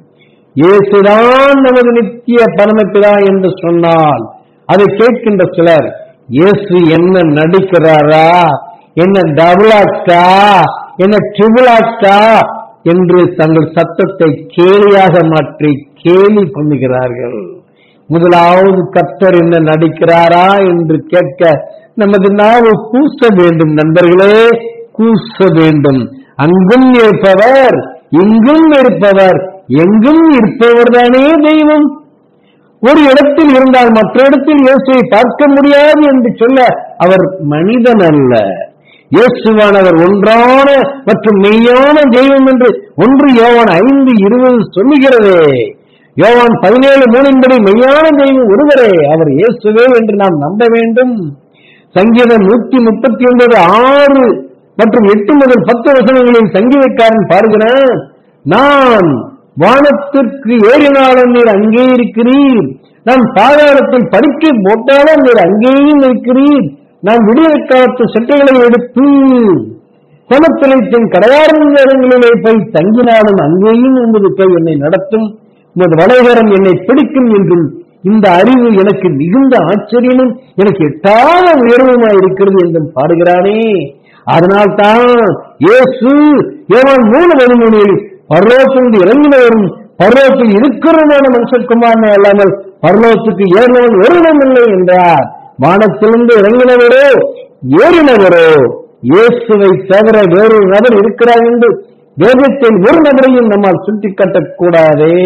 இயேசுதான் நமது நித்திய பரமபிதா என்று சொன்னால் அதை கேட்கின்ற சிலர் இயேசு என்ன நடிக்கிறாரா என்ன டபுளாக்கா என்ன ட்ரிபிளாக்கா என்று தங்கள் சத்தத்தை கேலியாக மாற்றி கேலி பண்ணுகிறார்கள் முதலாவது கர்த்தர் என்ன நடிக்கிறாரா என்று கேட்க நமது நாவு கூச வேண்டும் நண்பர்களே கூச வேண்டும் அங்கும் இருப்பவர் இங்கும் இருப்பவர் எங்கும் இருப்பவர் தானே தெய்வம் ஒரு இடத்தில் இருந்தால் மற்ற இடத்தில் இயேசுவை பார்க்க முடியாது என்று சொல்ல அவர் மனிதன் அல்ல இயேசுவானவர் ஒன்றான மற்றும் மெய்யான தெய்வம் என்று ஒன்று யோவான் ஐந்து இருபது சொல்லுகிறதே யோவான் பதினேழு மூணின்படி மெய்யான தெய்வம் ஒருவரே அவர் இயேசுவே என்று நாம் நம்ப வேண்டும் சங்கீதம் நூத்தி முப்பத்தி ஒன்பது ஆறு மற்றும் எட்டு முதல் பத்து வசனங்களில் சங்கீதக்காரன் பாருகிறான் நான் வானத்திற்கு ஏறினாலும் நீர் அங்கே இருக்கிறீர் நான் பாதாளத்தில் படிக்க போட்டாலும் நீர் அங்கேயும் இருக்கிறீர் நான் விடிய காலத்து சட்டைகளை எடுத்து குளத்திலைத்தின் கடையார்ந்த இடங்களிலே போய் தங்கினாலும் அங்கேயும் உமது கை என்னை நடத்தும் உமது வலைகரம் என்னை பிடிக்கும் என்றும் இந்த அறிவு எனக்கு மிகுந்த ஆச்சரியமும் எனக்கு எட்டாத உயர்வுமாய் இருக்கிறது என்றும் பாடுகிறானே அதனால்தான் இயேசு ஏவான் மூணு மணிமொழியில் பர்லோகத்திலிருந்து இறங்கினவரும் பர்லோகத்தில் இருக்கிறமான மனுஷகுமாரனை அல்லாமல் பர்லோகத்துக்கு ஏறினவன் ஒருவனும் இல்லை என்றார் வானத்திலிருந்து இறங்கினவரோ ஏறினவரோ இயேசுவை தவிர வேறொரு நபர் இருக்கிறார் என்று வேதத்தில் ஒரு நபரையும் நம்மால் சுட்டிக்காட்டக் கூடாதே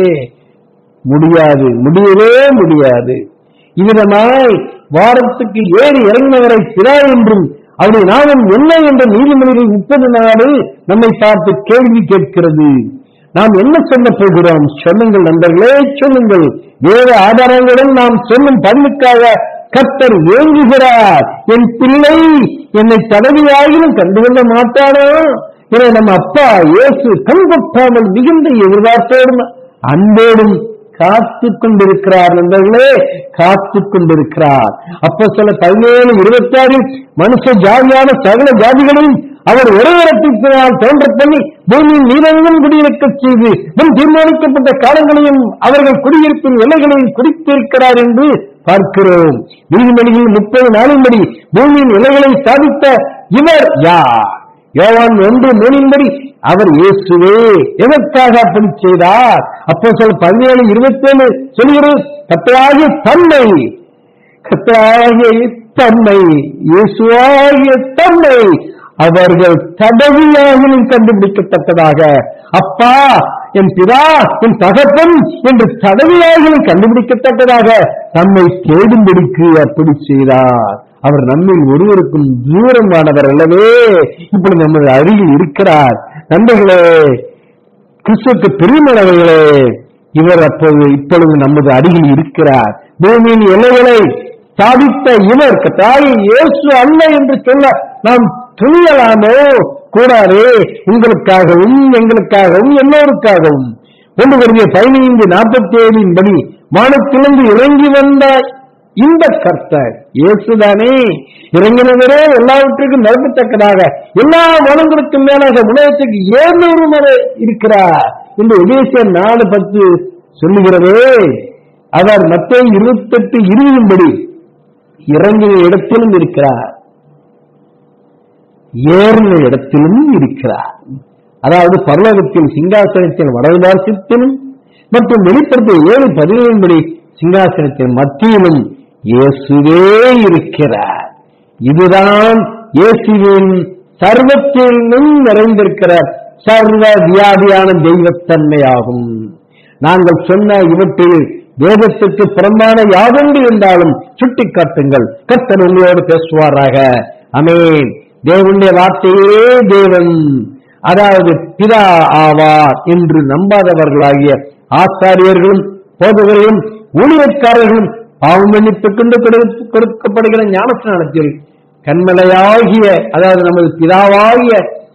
முடியாது முடியவே முடியாது இவ்விதமாய் வாரத்துக்கு ஏறி இறங்கினவரை பிறா என்றும் அவருடைய நாமம் என்ன என்ற நீதிமொழிகள் முப்பது நாடு நம்மை பார்த்து கேள்வி கேட்கிறது நாம் என்ன சொல்ல போகிறோம் சொல்லுங்கள் நண்பர்களே சொல்லுங்கள் வேறு ஆதாரங்களுடன் நாம் சொல்லும் பண்புக்காக கர்த்தர் ஏங்குகிறார் என் பிள்ளை என்னை தடவியாயினும் கண்டுகொள்ள மாட்டானோ என நம்ம அப்பா இயேசு கண் கொட்டாமல் மிகுந்த எதிர்பார்த்தோடும் அன்போடும் காத்து கொண்டிருக்கிறார் நண்பர்களே காத்து கொண்டிருக்கிறார் அப்போ சில பதினேழு இருபத்தி ஆறு மனுஷ ஜாதியான சகல ஜாதிகளையும் அவர் ஒருவரத்தினால் தோன்ற பண்ணி பூமியின் நீரெங்கும் குடியிருக்கச் செய்து முன் தீர்மானிக்கப்பட்ட காலங்களையும் அவர்கள் குடியிருப்பின் எல்லைகளையும் குடித்திருக்கிறார் என்று பார்க்கிறோம் நீதிமொழிகள் முப்பது நாளின்படி பூமியின் எல்லைகளை சாதித்த இவர் யார் யோவான் ஒன்று மூணின்படி அவர் இயேசுவே எதற்காக அப்படி செய்தார் அப்போ சொல் பதினேழு இருபத்தி ஏழு சொல்கிறது கத்தராகிய தன்மை கத்தராகிய தன்மை இயேசுவாகிய தன்மை அவர்கள் தடவியாகவும் கண்டுபிடிக்கத்தக்கதாக அப்பா என் பிதா என் தகப்பன் என்று தடவியாகவும் கண்டுபிடிக்கத்தக்கதாக நம்மை தேடும்படிக்கு அப்படி செய்தார் அவர் நம்மில் ஒருவருக்கும் தூரமானவர் அல்லவே இப்படி நமது அருகில் இருக்கிறார் நண்பர்களே கிறிஸ்துக்கு பெருமளவர்களே இவர் அப்போது இப்பொழுது நமது அருகில் இருக்கிறார் பூமியின் எல்லைகளை சாதித்த இவர் தாய் இயேசு அல்ல என்று சொல்ல நாம் துணியலாமோ கூடாதே உங்களுக்காகவும் எங்களுக்காகவும் எல்லோருக்காகவும் ஒன்று வருகிற பதினைந்து நாற்பத்தி ஏழின் படி வானத்திலிருந்து இறங்கி வந்த இந்த கர்த்தர் இயேசுதானே இறங்கினவரே எல்லாவற்றுக்கும் நிரப்பத்தக்கதாக எல்லா மனங்களுக்கும் மேலாக உலகத்துக்கு ஏழ்நூறு இருக்கிறார் என்று உபேசர் நாலு பத்து சொல்லுகிறதே அவர் மற்ற இருபத்தெட்டு இருபதும்படி இறங்கின இடத்திலும் இருக்கிறார் ஏறின இடத்திலும் இருக்கிறார் அதாவது பரலோகத்தில் சிங்காசனத்தின் வடதுபாசத்திலும் மற்றும் வெளிப்படுத்திய ஏழு பதினேழுபடி சிங்காசனத்தின் மத்தியிலும் இயேசுவே இருக்கிறார் இதுதான் இயேசுவின் சர்வத்திலும் நிறைந்திருக்கிற சர்வ வியாதியான தெய்வத்தன்மையாகும் நாங்கள் சொன்ன இவற்றில் வேதத்துக்கு புறம்பான யாதொன்று இருந்தாலும் சுட்டிக்காட்டுங்கள் கர்த்தர் உங்களோடு பேசுவாராக அமேன் தேவனுடைய வார்த்தையே தேவன் அதாவது பிதா ஆவார் என்று நம்பாதவர்களாகிய ஆசாரியர்களும் போதகர்களும் ஊழியக்காரர்களும் பாவம் மன்னிப்பு கொண்டு கொடு- கொடுக்கப்படுகிற ஞானஸ்நானத்தில் கண்மலையாகிய அதாவது நமது பிதாவாகிய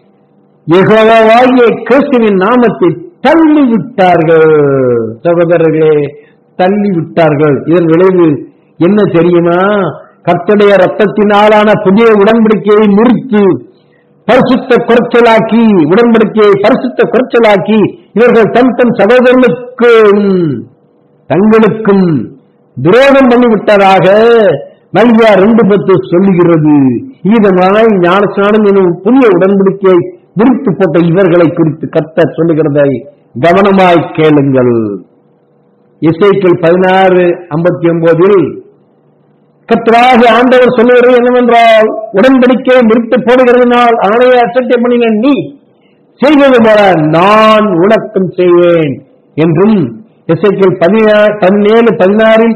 யெகோவாகிய கிறிஸ்துவின் நாமத்தை தள்ளி விட்டார்கள் சகோதரர்களே தள்ளி விட்டார்கள் இதன் விளைவு என்ன தெரியுமா கர்த்தருடைய ரத்தத்தினாலான புதிய உடன்படிக்கையை முறித்து பரிசுத்த குறைச்சலாக்கி உடன்படிக்கையை பரிசுத்த குறைச்சலாக்கி இவர்கள் தன் தன் சகோதரனுக்கும் தங்களுக்கும் துரோகம் பண்ணிவிட்டதாக மல்கியா ரெண்டு பத்து சொல்லுகிறது இதனால் ஞானஸ்நானம் எனும் புதிய உடன்படிக்கையை முறித்து போட்ட இவர்களை குறித்து கர்த்தர் சொல்லுகிறதை கவனமாய் கேளுங்கள் இசைக்கள் பதினாறு ஐம்பத்தி ஒன்பதில் கர்த்தராக ஆண்டவர் சொல்லுகிறது என்னவென்றால் உடன்படிக்கையை முறித்து போடுகிறதுனால் ஆணையை அசட்டை பண்ணின நீ செய்வது போல நான் உனக்கும் செய்வேன் என்றும் இசைக்கள் பதினேழு பதினாறில்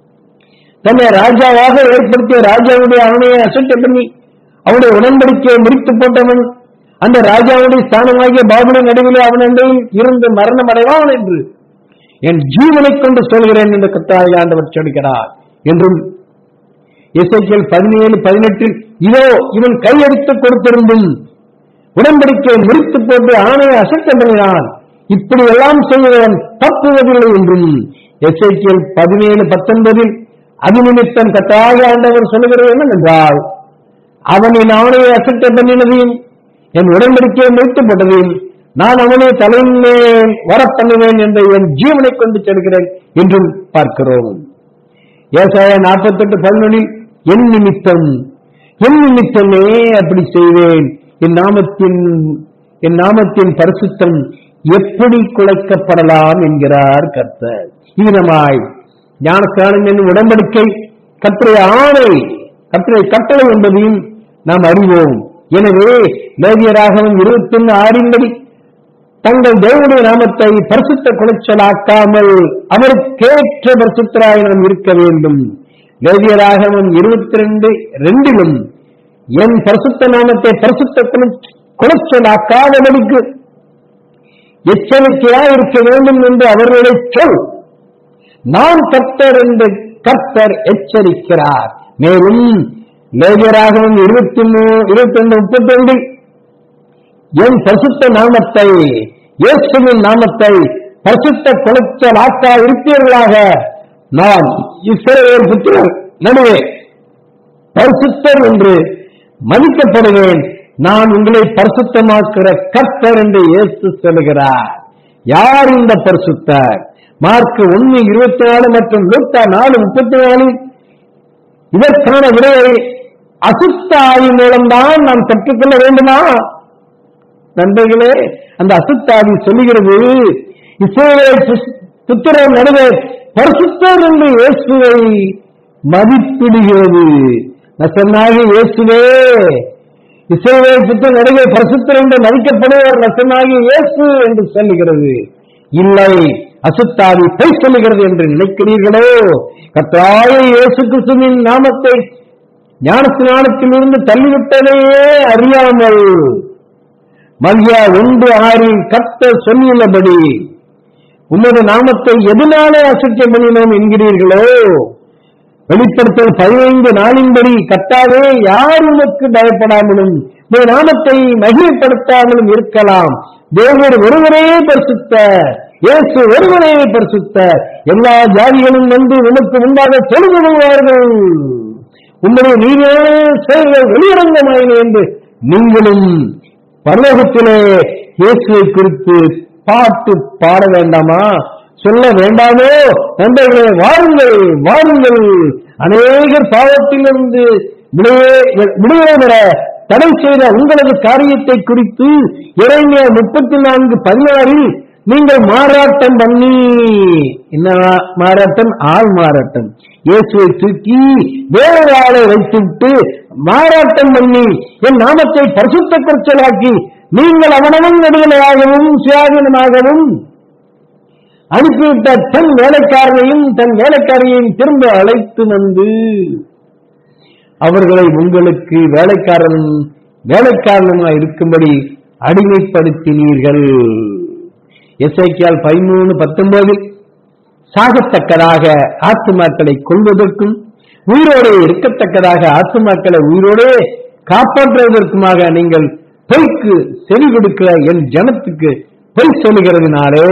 தன்னை ராஜாவாக ஏற்படுத்திய ராஜாவுடைய ஆணையை அசட்டை பண்ணி அவனுடைய உடன்படிக்கையை முறித்து போட்டவன் அந்த ராஜாவுடைய ஸ்தானமாகிய பாபுடன் நடுவிலே அவனிடம் இருந்து மரணம் அடைவான் என்று என் ஜீவனைக் கொண்டு சொல்கிறேன் என்று கத்தாய் ஆண்டவர் சொல்கிறார் என்றும் இசைக்கியல் பதினேழு பதினெட்டில் இதோ இவன் கையெடுத்து கொடுத்திருந்தும் உடன்படிக்கை முறித்து போட்டு ஆணையை அசட்டம் பண்ணினான் இப்படி எல்லாம் செய்வதன் தப்புவதில்லை என்றும் எஸ்ஐக்கியல் பதினேழு பத்தொன்பதில் அபிநிமித்தம் கட்டாய ஆண்டவர் சொல்லுகிறது என்னவென்றால் அவன் என் ஆணையை அசட்டம் பண்ணினதையும் என் உடன்படிக்கையை முறித்து போட்டதையும் நான் அவனை தலையின் மேல் வரப் பண்ணுவேன் என்ற என் ஜீவனை கொண்டு செல்கிறேன் என்றும் பார்க்கிறோம் ஏசாய நாற்பத்தெட்டு பதினொன்றில் என் நிமித்தம் என் நிமித்தமே அப்படி செய்வேன் என் நாமத்தின் என் நாமத்தின் பரிசுத்தம் எப்படி குலைக்கப்படலாம் என்கிறார் கர்த்தர் ஈனமாய் ஞானஸ்தானம் என்னும் உடன்படிக்கை கத்திரை ஆணை கத்திரை கட்டளை என்பதையும் நாம் அறிவோம் எனவே லேவியராகவும் இருபத்தி ஒன்று ஆறின்படி தங்கள் தேவனுடைய நாமத்தை பரிசுத்த குலைச்சலாக்காமல் அவருக்கேற்ற பரிசுத்தராய் நாம் இருக்க வேண்டும் லேவியராகவும் இருபத்தி ரெண்டு ரெண்டிலும் என் பரிசுத்த நாமத்தை பரிசுத்த குலைச்சலாக்காதபடிக்கு எச்சரிக்கையா இருக்க வேண்டும் என்று அவர்களை சொல் நான் கர்த்தர் என்று கர்த்தர் எச்சரிக்கிறார் மேலும் லேவியராகவும் இருபத்தி மூணு இருபத்தி ரெண்டு முப்பத்தி ரெண்டு என் பரிசுத்த நாமத்தை இயேசுவின் நாமத்தை பரிசுத்த குலைச்சல் ஆக்கா இருப்பீர்களாக நான் இஸ்ரவேல் புத்திரர் நடுவே பரிசுத்தர் என்று மதிக்கப்படுவேன் நான் உங்களை பரிசுத்தமாக்குற கர்த்தர் என்று இயேசு சொல்லுகிறார் யார் இந்த பரிசுத்தர் மார்க் ஒன்னு இருபத்தி நாலு மற்றும் லூத்தா நாலு முப்பத்தி நாலு இதற்கான விடையை அசுத்த ஆவி மூலம்தான் நாம் கற்றுக்கொள்ள வேண்டுமா நண்பர்களே அந்த அசுத்தாவி சொல்லுகிறது இஸ்ரவேல் புஸ்- புத்திரர் நடுவே பரிசுத்தர் என்று இயேசுவை மதிப்பிடுகிறது நசனாக இயேசுவே இஸ்ரவேல் புத்திரர் நடுவே பரிசுத்தர் என்று மதிக்கப்படுவர் நசனாகி இயேசு என்று சொல்லுகிறது இல்லை அசுத்தாவி பொய் சொல்லுகிறது என்று நினைக்கிறீர்களோ கத்தாய இயேசு கிறிஸ்துவின் நாமத்தை ஞானஸ்நானத்திலிருந்து தள்ளிவிட்டதையே அறியாமல் மல்யா ஒன்று ஆறில் கர்த்தர் சொல்லியுள்ளபடி உமது நாமத்தை எதனாலே அசைக்க பண்ணினோம் என்கிறீர்களோ வெளிப்படுத்தல் பதினைந்து நாளின்படி கர்த்தாவே யார் உமக்கு பயப்படாமலும் உமது நாமத்தை மகிமைப்படுத்தாமலும் இருக்கலாம் தேவர் ஒருவரே பரிசுத்த இயேசு ஒருவரே பரிசுத்த எல்லா ஜாதிகளும் வந்து உமக்கு முன்பாக தொழுகிறார்கள் உங்களுடைய நீதியான செயல்கள் வெளியரங்கமாயின என்று நீங்களும் பரலோகத்திலே இயேசுவை குறித்து பாட்டு பாட வேண்டாமா சொல்ல வேண்டாமோ நண்பர்களே வாருங்கள் வாருங்கள் அநேகர் பாவத்திலிருந்து விடுதலை விடுதலை பெற தடை செய்த உங்களது காரியத்தை குறித்து இறைமைய முப்பத்தி நான்கு பதினாறில் நீங்கள் மாறாட்டம் பண்ணி என்ன மாறாட்டம் ஆள் மாறாட்டம் இயேசுவை தூக்கி வேறொரு ஆளை வைத்துவிட்டு மாறாட்டம் பண்ணி என் நாமத்தை பரிசுத்த குறைச்சலாக்கி நீங்கள் அவனவன் நடுதலாகவும் சுயாதீனமாகவும் அனுப்பிவிட்ட தன் வேலைக்காரனையும் தன் வேலைக்காரியையும் திரும்ப அழைத்து வந்து அவர்களை உங்களுக்கு வேலைக்காரன் வேலைக்காரனாக இருக்கும்படி அடிமைப்படுத்தினீர்கள் எஸ்ஐக்கியால் பதிமூணு பத்தொன்பதில் சாகத்தக்கதாக ஆத்துமாக்களை கொள்வதற்கும் உயிரோடு இருக்கத்தக்கதாக ஆத்துமாக்களை உயிரோடு காப்பாற்றுவதற்குமாக நீங்கள் பொய்க்கு செவி கொடுக்கிற என் ஜனத்துக்கு பொய் சொல்லுகிறதுனாலே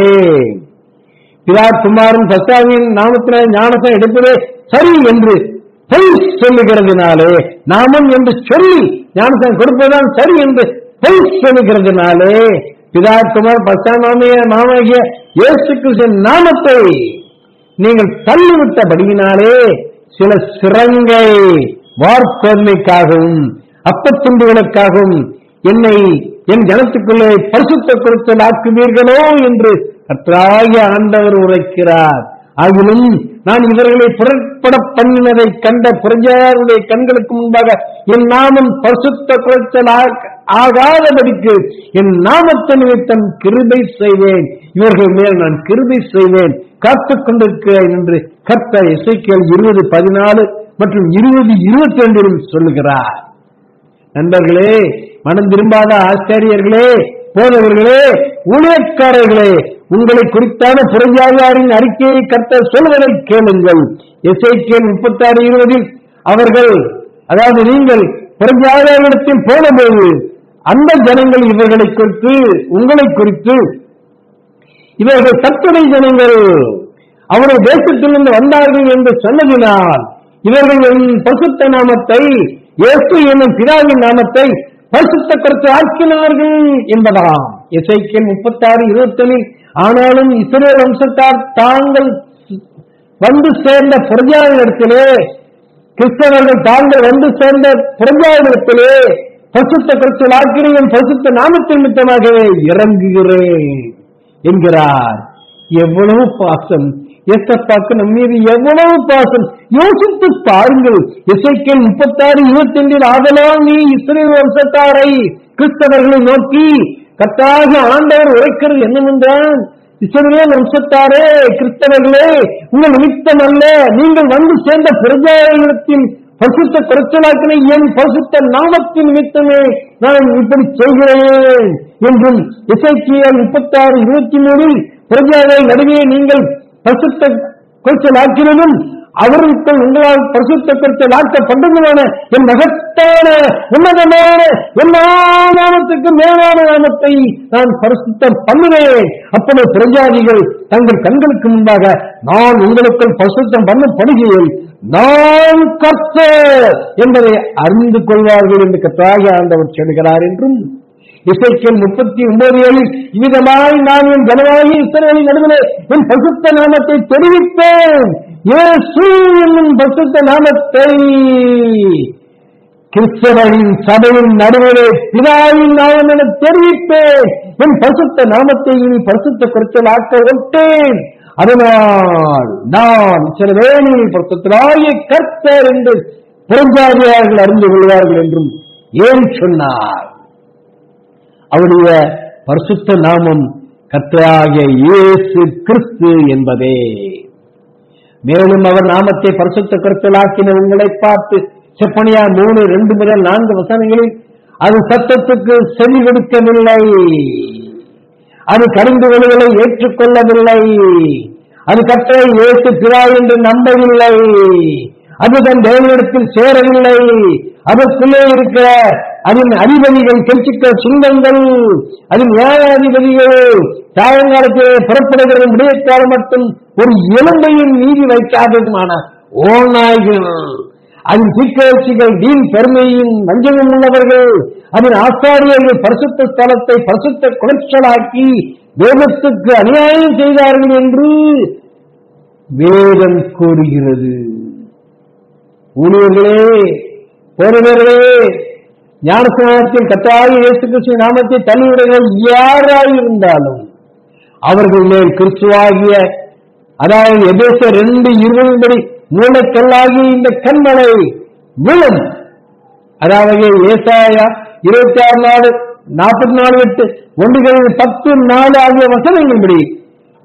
பிதா குமாரன் பசாவின் நாமத்தின ஞானத்தை எடுப்பதே சரி என்று பொய் சொல்லுகிறதுனாலே நாமம் என்று சொல்லி ஞானத்தை கொடுப்பதுதான் சரி என்று பொய் சொல்லுகிறதுனாலே பிதா குமார் பசாமாமிய மாமாகிய இயேசு கிறிஸ்தன் நாமத்தை நீங்கள் தள்ளிவிட்டபடியினாலே சில சிறங்கை வார்த்தன்மைக்காகவும் அப்பத்துண்டுகளுக்காகவும் என்னை என் ஜனத்துக்குள்ளே பரிசுத்த கொடுத்தல் ஆக்குவீர்களோ என்று கர்த்தராகிய ஆண்டவர் உரைக்கிறார் ஆகிலும் நான் இவர்களை புறப்பட பண்ணினதை கண்ட புரஜாருடைய கண்களுக்கு முன்பாக என் நாமம் பரிசுத்த குறைச்சல் ஆகாதபடிக்கு என் நாமத்தை நிமித்தம் கிருபை செய்வேன் இவர்கள் மேல் நான் கிருபை செய்வேன் காத்துக் கொண்டிருக்கிறேன் என்று கர்த்தர் இசைக்கேள் இருபது பதினாலு மற்றும் இருபது இருபத்தி ரெண்டிலும் சொல்லுகிறார் நண்பர்களே மனம் திரும்பாத ஆச்சாரியர்களே போதவர்களே ஊழியக்காரர்களே உங்களை குறித்தான புரஞ்சாரின் அறிக்கையை கர்த்த சொல்வதை கேளுங்கள் எஸ்ஐகேல் முப்பத்தி ஆறு இருபதில் அவர்கள் அதாவது நீங்கள் புரஞ்சாரிடத்தில் போனபோது அந்த ஜனங்கள் இவர்களை குறித்து உங்களை குறித்து இவர்கள் கற்பனை ஜனங்கள் அவர்கள் தேசத்திலிருந்து வந்தார்கள் என்று சொன்னதினால் இவர்கள் என் பசுத்த நாமத்தை இயேசு என்னும் பிதாவின் நாமத்தை பரிசுத்த கருத்து ஆக்கினார்கள் என்பதாம் இசைக்கியல் முப்பத்தி ஆறு இருபத்தொன்னில் ஆனாலும் இஸ்ரேல் வம்சத்தார் தாங்கள் வந்து சேர்ந்த புரஜாவிடத்திலே கிறிஸ்தவர்கள் தாங்கள் வந்து சேர்ந்த புரஜாவிடத்திலே பசுத்த கருத்து ஆக்கினையும் பசுத்த நாமத்தின் நிமித்தமாகவே இறங்குகிறேன் என்கிறார் எவ்வளவு பாசம் எசப்பாக்கு நம் மீது எவ்வளவு பாசம் யோசித்து பாருங்கள் இசைக்கல் முப்பத்தாறு இருபத்தி ரெண்டில் ஆதலால் நீ இஸ்ரேல் வம்சத்தாரை கிறிஸ்தவர்களை நோக்கி கத்தாக ஆண்டவர் உரைக்கிறது என்னவென்றால் இஸ்ரேல் வம்சத்தாரே கிறிஸ்தவர்களே உங்கள் நிமித்தம் அல்ல நீங்கள் வந்து சேர்ந்த பிரஜாயத்தின் பரிசுத்த குறைச்சலாக்கினை என் பரிசுத்த நாமத்தின் நிமித்தமே நான் இப்படி செய்கிறேன் என்றும் இசைக்கியல் முப்பத்தாறு இருபத்தி மூணில் பிரஜாவை நடுவே நீங்கள் பரிசுத்த குறைச்சலாக்கினதும் அவர்களுக்கு உங்களால் பரிசுத்த குறைச்சலாக்கப்பட்டதுமான என் மகத்தான உன்னதமான எல்லா நாமத்துக்கும் மேலான நாமத்தை நான் பரிசுத்தம் பண்ணுவேன் அப்படி பிரஜாதிகள் தங்கள் கண்களுக்கு முன்பாக நான் உங்களுக்குள் பரிசுத்தம் பண்ணப்படுகையில் நான் கர்த்த என்பதை அறிந்து கொள்வார்கள் என்று கத்தாகி ஆண்டவர் சொல்கிறார் என்றும் இசைக்கல் முப்பத்தி ஒன்பது ஏழில் இவ்விதமாய் நான் என் ஜனவாகி இஸ்ரேலின் நடுவிலே என் பசுத்த நாமத்தை தெரிவிப்பேன் இயேசு என்னும் பசுத்த நாமத்தை கிறிஸ்தவரின் சபையின் நடுவிலே பிதாவின் நாமம் என தெரிவிப்பேன் என் பசுத்த நாமத்தை இனி பரிசுத்த குறைச்சல் ஆக்க விட்டேன் அதனால் நான் சில வேளையில் பரிசுத்தராகிய கர்த்தர் என்று புறஞ்சாதியார்கள் அறிந்து கொள்வார்கள் என்றும் ஏன் சொன்னார் அவருடைய பரிசுத்த நாமம் கர்த்தராகிய இயேசு கிறிஸ்து என்பதே மேலும் அவர் நாமத்தை பரிசுத்த கருத்தலாக்கின உங்களை பார்த்து செப்பனியா மூணு ரெண்டு முதல் நான்கு வசனங்களில் அது சத்தத்துக்கு செவி கொடுக்கவில்லை அது கருந்துகளை ஏற்றுக்கொள்ளவில்லை அது கட்டளை ஏற்று பிறா என்று நம்பவில்லை அது தன் தேவனிடத்தில் சேரவில்லை அதற்குள்ளே இருக்கிற அதன் அதிபதிகள் கெல்சிக்க சிங்கங்கள் அதன் நியாயாதிபதிகள் சாயங்காலத்திலே புறப்படுகிற முடியக்காலம் மட்டும் ஒரு எலும்பையும் நீதி வைக்காததுமான ஓநாய்கள் அதன் தீக்கட்சிகள் வீண் பெருமையும் வஞ்சகம் உள்ளவர்கள் அதன் ஆசாரியர்கள் பரிசுத்த ஸ்தலத்தை பரிசுத்த குலைச்சலாக்கி வேதத்துக்கு அநியாயம் செய்தார்கள் என்று வேதம் கூறுகிறது ஊழியர்களே போனவர்களே ஞானஸ்நானத்தில் கத்தாய இயேசு கிறிஸ்து நாமத்தை தள்ளிவிடுங்கள் யாராயிருந்தாலும் அவர்கள் மேல் கிறிஸ்துவாகிய அதாவது எதேச ரெண்டு இருபது மூளைக்கல்லாகிய இந்த கண்மலை விழும் அதாவது ஏசாயா இருபத்தி ஆறு நாலு நாற்பத்தி நாலு எட்டு ஒன்றுகளில் பத்து நாலு ஆகிய வசனங்கள்படி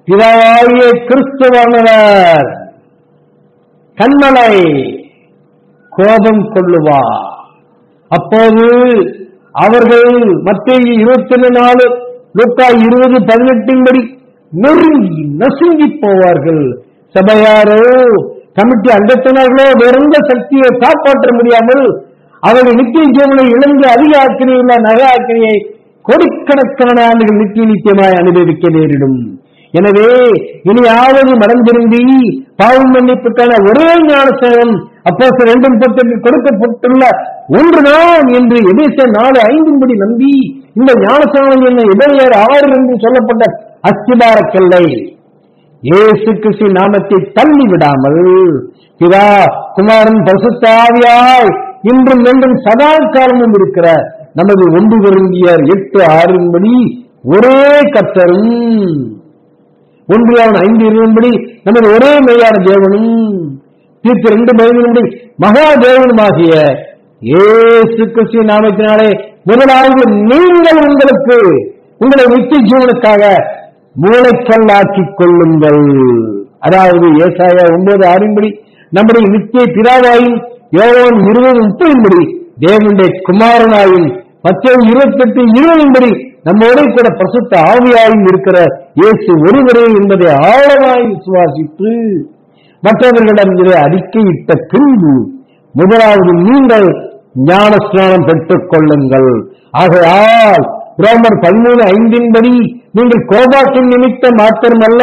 பிதாவாகிய கிறிஸ்துவானவர் கண்மலை கோபம் கொள்ளுவார் அப்போது அவர்கள் மத்திய இருபத்தி நாலு லூக்கா இருபது பதினெட்டின்படி நொறுங்கி நசுங்கி போவார்கள் சபையாரோ கமிட்டி அங்கத்தினர்களோ வேறெந்த சக்தியை காப்பாற்ற முடியாமல் அவர்கள் நித்திய ஜீவனை இழந்து அதிக ஆக்கிரியுள்ள நக ஆக்கிரியை கோடிக்கணக்கான ஆண்டுகள் நித்திய நித்தியமாய் அனுபவிக்க நேரிடும் எனவே இனியாவது மனம் திரும்பி பாவம் மன்னிப்புக்கான ஒரே ஞானசேனம் அப்போ ரெண்டு முப்பத்தெட்டு கொடுக்கப்பட்டுள்ள ஒன்று நான் என்று எதேச நாலு ஐந்தின்படி நம்பி இந்த ஞானசானம் என்ன இடையர் ஆறு என்று சொல்லப்பட்ட அஸ்திபார கல்லை இயேசு கிறிஸ்து நாமத்தை தள்ளி விடாமல் பிதா குமாரன் பசுத்தாவியாய் இன்றும் என்றும் சதா காலமும் இருக்கிற நமது ஒன்று விரும்பியர் எட்டு ஆறின்படி ஒரே கத்தரும் ஒன்றியாவன் ஐந்து இருபடி நமது ஒரே மெய்யான தேவனும் தீர்த்து ரெண்டு பதினொன்று மகா தேவனுமாகிய ஏசு கிறிஸ்து நாமத்தினாலே முதலாவது நீங்கள் உங்களுக்கு உங்களை நித்திய ஜீவனுக்காக மூளைக்கல்லாக்கிக் கொள்ளுங்கள் அதாவது ஏசாயா ஒன்பது ஆறின்படி நம்முடைய நித்திய பிதாவாயும் யோவான் இருபது முப்பதின்படி தேவனுடைய குமாரனாயும் மத்திய இருபத்தெட்டு இருபதின்படி நம்மோட கூட பிரசுத்த ஆவியாயும் இருக்கிற இயேசு ஒருவரே என்பதை ஆழமாய் விசுவாசித்து மற்றவர்களிடம் இதை அறிக்கையிட்ட பின்பு முதலாவது நீங்கள் ஞான ஸ்நானம் பெற்றுக் கொள்ளுங்கள் ஆகையால் ரோமர் பதிமூணு ஐந்தின்படி நீங்கள் கோபாட்டின் நிமித்தம் மாத்திரமல்ல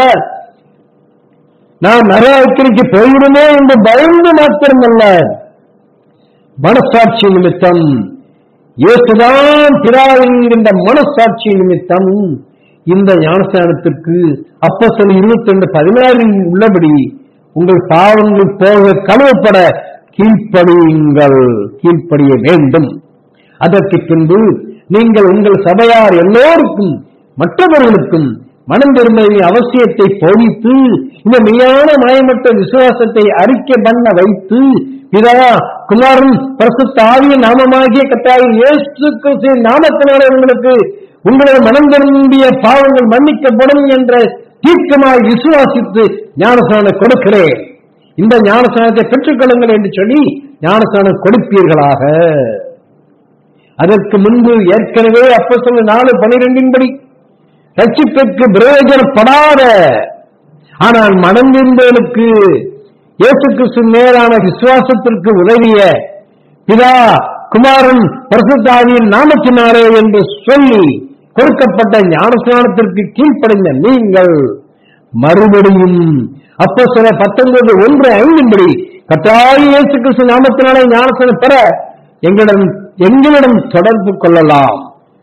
நான் நரக்கிரிக்கு போயிடுமே என்று பயந்து மாத்திரமல்ல மனசாட்சி நிமித்தம் இயேசுதான் பிதாவின் மனசாட்சி நிமித்தம் இந்த ஞானஸ்தானத்திற்கு அப்போ சொல்லி இருபத்தி ரெண்டு பதினாறில் உள்ளபடி உங்கள் பாவங்கள் போக கழுவப்பட கீழ்ப்படியுங்கள் கீழ்ப்படிய வேண்டும் அதற்கு பின்பு நீங்கள் உங்கள் சபையார் எல்லோருக்கும் மற்றவர்களுக்கும் மனம் பெருமையின் அவசியத்தை போதித்து இந்த மெய்யான மாயமற்ற விசுவாசத்தை அறிக்கை பண்ண வைத்து பிதா குமாரன் பிரசுத்த ஆவிய நாமமாகிய கட்டாயம் இயேசு கிறிஸ்துவின் நாமத்தினாலே உங்களுக்கு உங்களது மனம் திரும்பிய பாவங்கள் மன்னிக்கப்படும் என்ற தீர்க்கமாய் விசுவாசித்து ஞானஸ்தானம் கொடுக்கிறேன் இந்த ஞானஸ்தானத்தை பெற்றுக்கொள்ளுங்கள் என்று சொல்லி ஞானஸ்தானம் கொடுப்பீர்களாக அதற்கு முன்பு ஏற்கனவே அப்ப சொல்ல நாலு பனிரெண்டின்படி ரட்சிப்பிற்கு பிரயோஜனப்படாத ஆனால் மனம் திரும்பலுக்கு இயேசு கிறிஸ்து மேலான விசுவாசத்திற்கு உதவிய பிதா குமாரன் பிரசுத்தாவியின் நாமத்தினாரே என்று சொல்லி கொடுக்கப்பட்ட ஞானஸ்நானத்திற்கு கீழ்ப்படைந்த நீங்கள் மறுபடியும் அப்போ சில பத்தொன்பது ஒன்று ஐந்தின்படி கட்டாய இயேசு கிறிஸ்து நாமத்தினாலே ஞானஸ்நானம் பெற எங்களிடம் எங்களிடம் தொடர்பு கொள்ளலாம்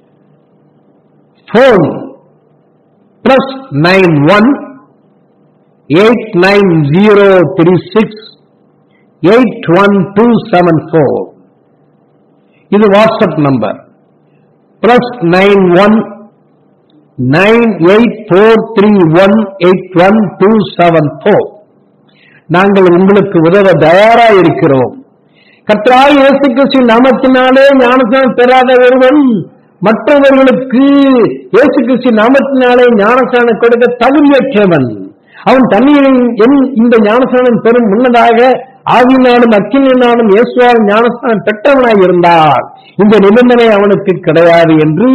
phone plus nine one eight nine zero three six eight one two seven four இது WhatsApp number plus nine one nine eight four three one eight one two seven four நாங்கள் உங்களுக்கு உதவ தயாரா இருக்கிறோம் கர்த்தராய் இயேசு கிறிஸ்து நாமத்தினாலே ஞானஸ்நானம் பெறாத ஒருவன் மற்றவர்களுக்கு இயேசு கிறிஸ்து நாமத்தினாலே ஞானஸ்நானம் கொடுக்க தகுதியற்றவன் அவன் தண்ணீரின் என் இந்த ஞானஸ்நானம் பெறும் முன்னதாக ஆவினாலும் அக்கினாலும் இயேசுவால் ஞானஸ்நானம் பெற்றவனாய் இருந்தார் இந்த நிபந்தனை அவனுக்கு கிடையாது என்று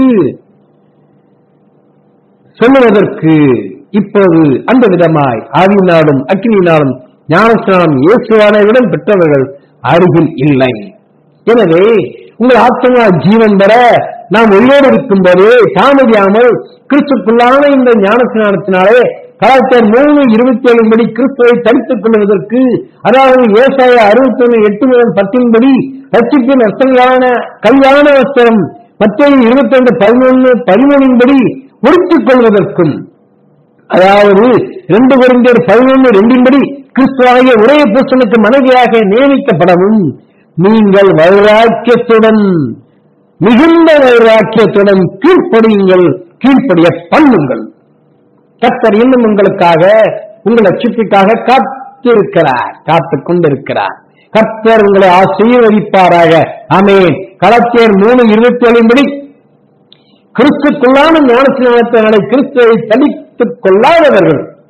சொல்லுவதற்கு இப்போது அந்த விதமாய் ஆவியினாலும் அக்கினியினாலும் ஞானஸ்நானம் இயேசுவானவிடம் பெற்றவர்கள் அருகில் இல்லை எனவே உங்கள் ஆத்மா ஜீவன் பெற நாம் உயிரோடு இருக்கும்போது தாமதியாமல் கிறிஸ்துக்குள்ளான இந்த ஞானஸ்நானத்தினாலே கலாச்சாரம் மூணு இருபத்தி ஏழு படி கிறிஸ்துவை தடுத்துக் கொள்வதற்கு அதாவது விவசாய அறுபத்தி ஒன்று எட்டு முதல் பத்தின்படி ரட்சிப்பின் அர்த்தங்களான கல்யாண வஸ்திரம் மத்திய இருபத்தி ரெண்டு பதினொன்று பதிமூணின்படி உடுத்திக் கொள்வதற்கும் அதாவது ரெண்டு குறைந்தர் பதினொன்று ரெண்டின்படி கிறிஸ்துவாகிய ஒரே புருஷனுக்கு மனைவியாக நியமிக்கப்படவும் நீங்கள் வைராக்கியத்துடன் மிகுந்த வைராக்கியத்துடன் கீழ்ப்படியுங்கள் கீழ்ப்படிய பண்ணுங்கள் கர்த்தர் இன்னும் உங்களுக்காக உங்கள் ரட்சிப்புக்காக காத்திருக்கிறார் காத்துக் கொண்டிருக்கிறார் கர்த்தர் உங்களை ஆசீர்வதிப்பாராக ஆமென் களத்தியர் மூணு இருபத்தி ஏழின்படி கிறிஸ்துக்குள்ளான ஞானஸ்நானத்தினாலே கிறிஸ்துவை தடித்துக் கொள்ளாதவர்கள்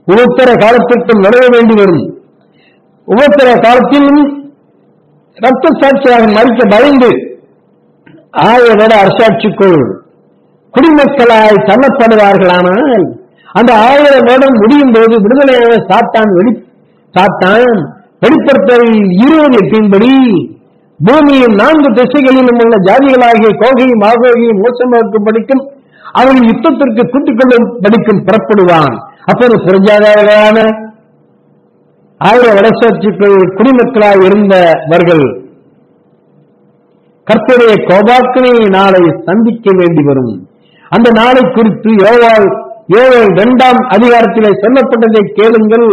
உபத்திர காலத்திற்கும் நுழைய வேண்டி வரும் உபத்திர காலத்திலும் ரத்த சாட்சியாக மறிக்க பயந்து ஆயிரம் அரசாட்சிக்குள் குடிமக்களாய் தள்ளப்படுவார்களானால் அந்த ஆயிரம் வருடம் முடியும் போது விடுதலையான சாத்தான் வெளி சாத்தான் வெளிப்படுத்தல் இருபது எட்டின்படி பூமியின் நான்கு திசைகளிலும் உள்ள ஜாதிகளாகிய கோகையும் ஆகோகையும் மோசமாக படிக்கும் அவர்கள் யுத்தத்திற்கு கூட்டிக் கொள்ளும் படிக்கும் புறப்படுவான் அப்போது புரஞ்சாதவர்களான ஆயிரம் வடசாட்சிக்குள் குடிமக்களாய் இருந்தவர்கள் கர்த்தருடைய கோபாக்கினை நாளை சந்திக்க வேண்டி வரும் அந்த நாளை குறித்து யோவால் யோவால் இரண்டாம் அதிகாரத்திலே சொல்லப்பட்டதை கேளுங்கள்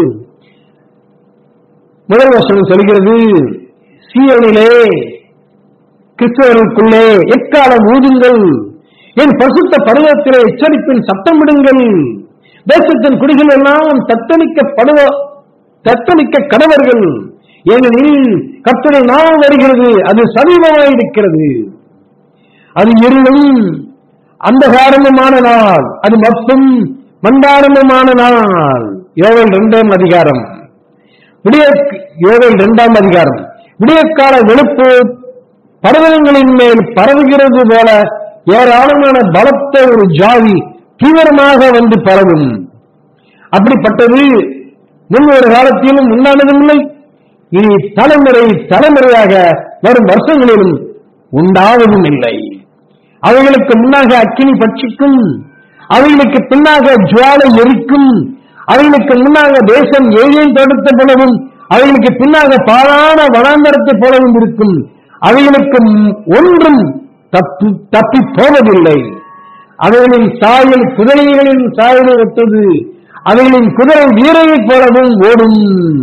முதல் வசனம் சொல்கிறது சீரனிலே கிறிஸ்தவர்களுக்குள்ளே எக்காலம் ஊதுங்கள் என் பசுத்த பருவத்திலே எச்சரிப்பின் சத்தமிடுங்கள் தேசத்தின் குடிகள் எல்லாம் தத்தளிக்கப்படுவ தத்தளிக்க கடவர்கள் ஏனெனில் கத்தனை நாள் வருகிறது அது சமீபமாயிருக்கிறது அது இருளும் அந்தகாரமுமான நாள் அது மொத்தம் மண்டாரமுமான நாள் யோவல் இரண்டாம் அதிகாரம் விடிய யோவல் இரண்டாம் அதிகாரம் விடியற்கால வெளுப்பு பர்வதங்களின் மேல் பரவுகிறது போல ஏராளமான பலத்த ஒரு ஜாதி தீவிரமாக வந்து பரவும் அப்படிப்பட்டது முன் ஒரு காலத்திலும் உண்டானதும் இல்லை இனி தலைமுறை தலைமுறையாக வரும் வருஷங்களிலும் உண்டாவதும் இல்லை அவைகளுக்கு முன்னாக அக்கினி பட்சிக்கும் அவைகளுக்கு பின்னாக ஜுவாலை எரிக்கும் அவைகளுக்கு முன்னாக தேசம் ஏழையும் தடுத்த போலவும் அவைகளுக்கு பின்னாக பாழான வனாந்தரத்தை போலவும் இருக்கும் அவைகளுக்கு ஒன்றும் தப்பி தப்பி போவதில்லை அவைகளின் சாயல் குதிரைகளின் சாயலை ஒத்தது அவைகளின் குதிரை வீரையைப் போலவும் ஓடும்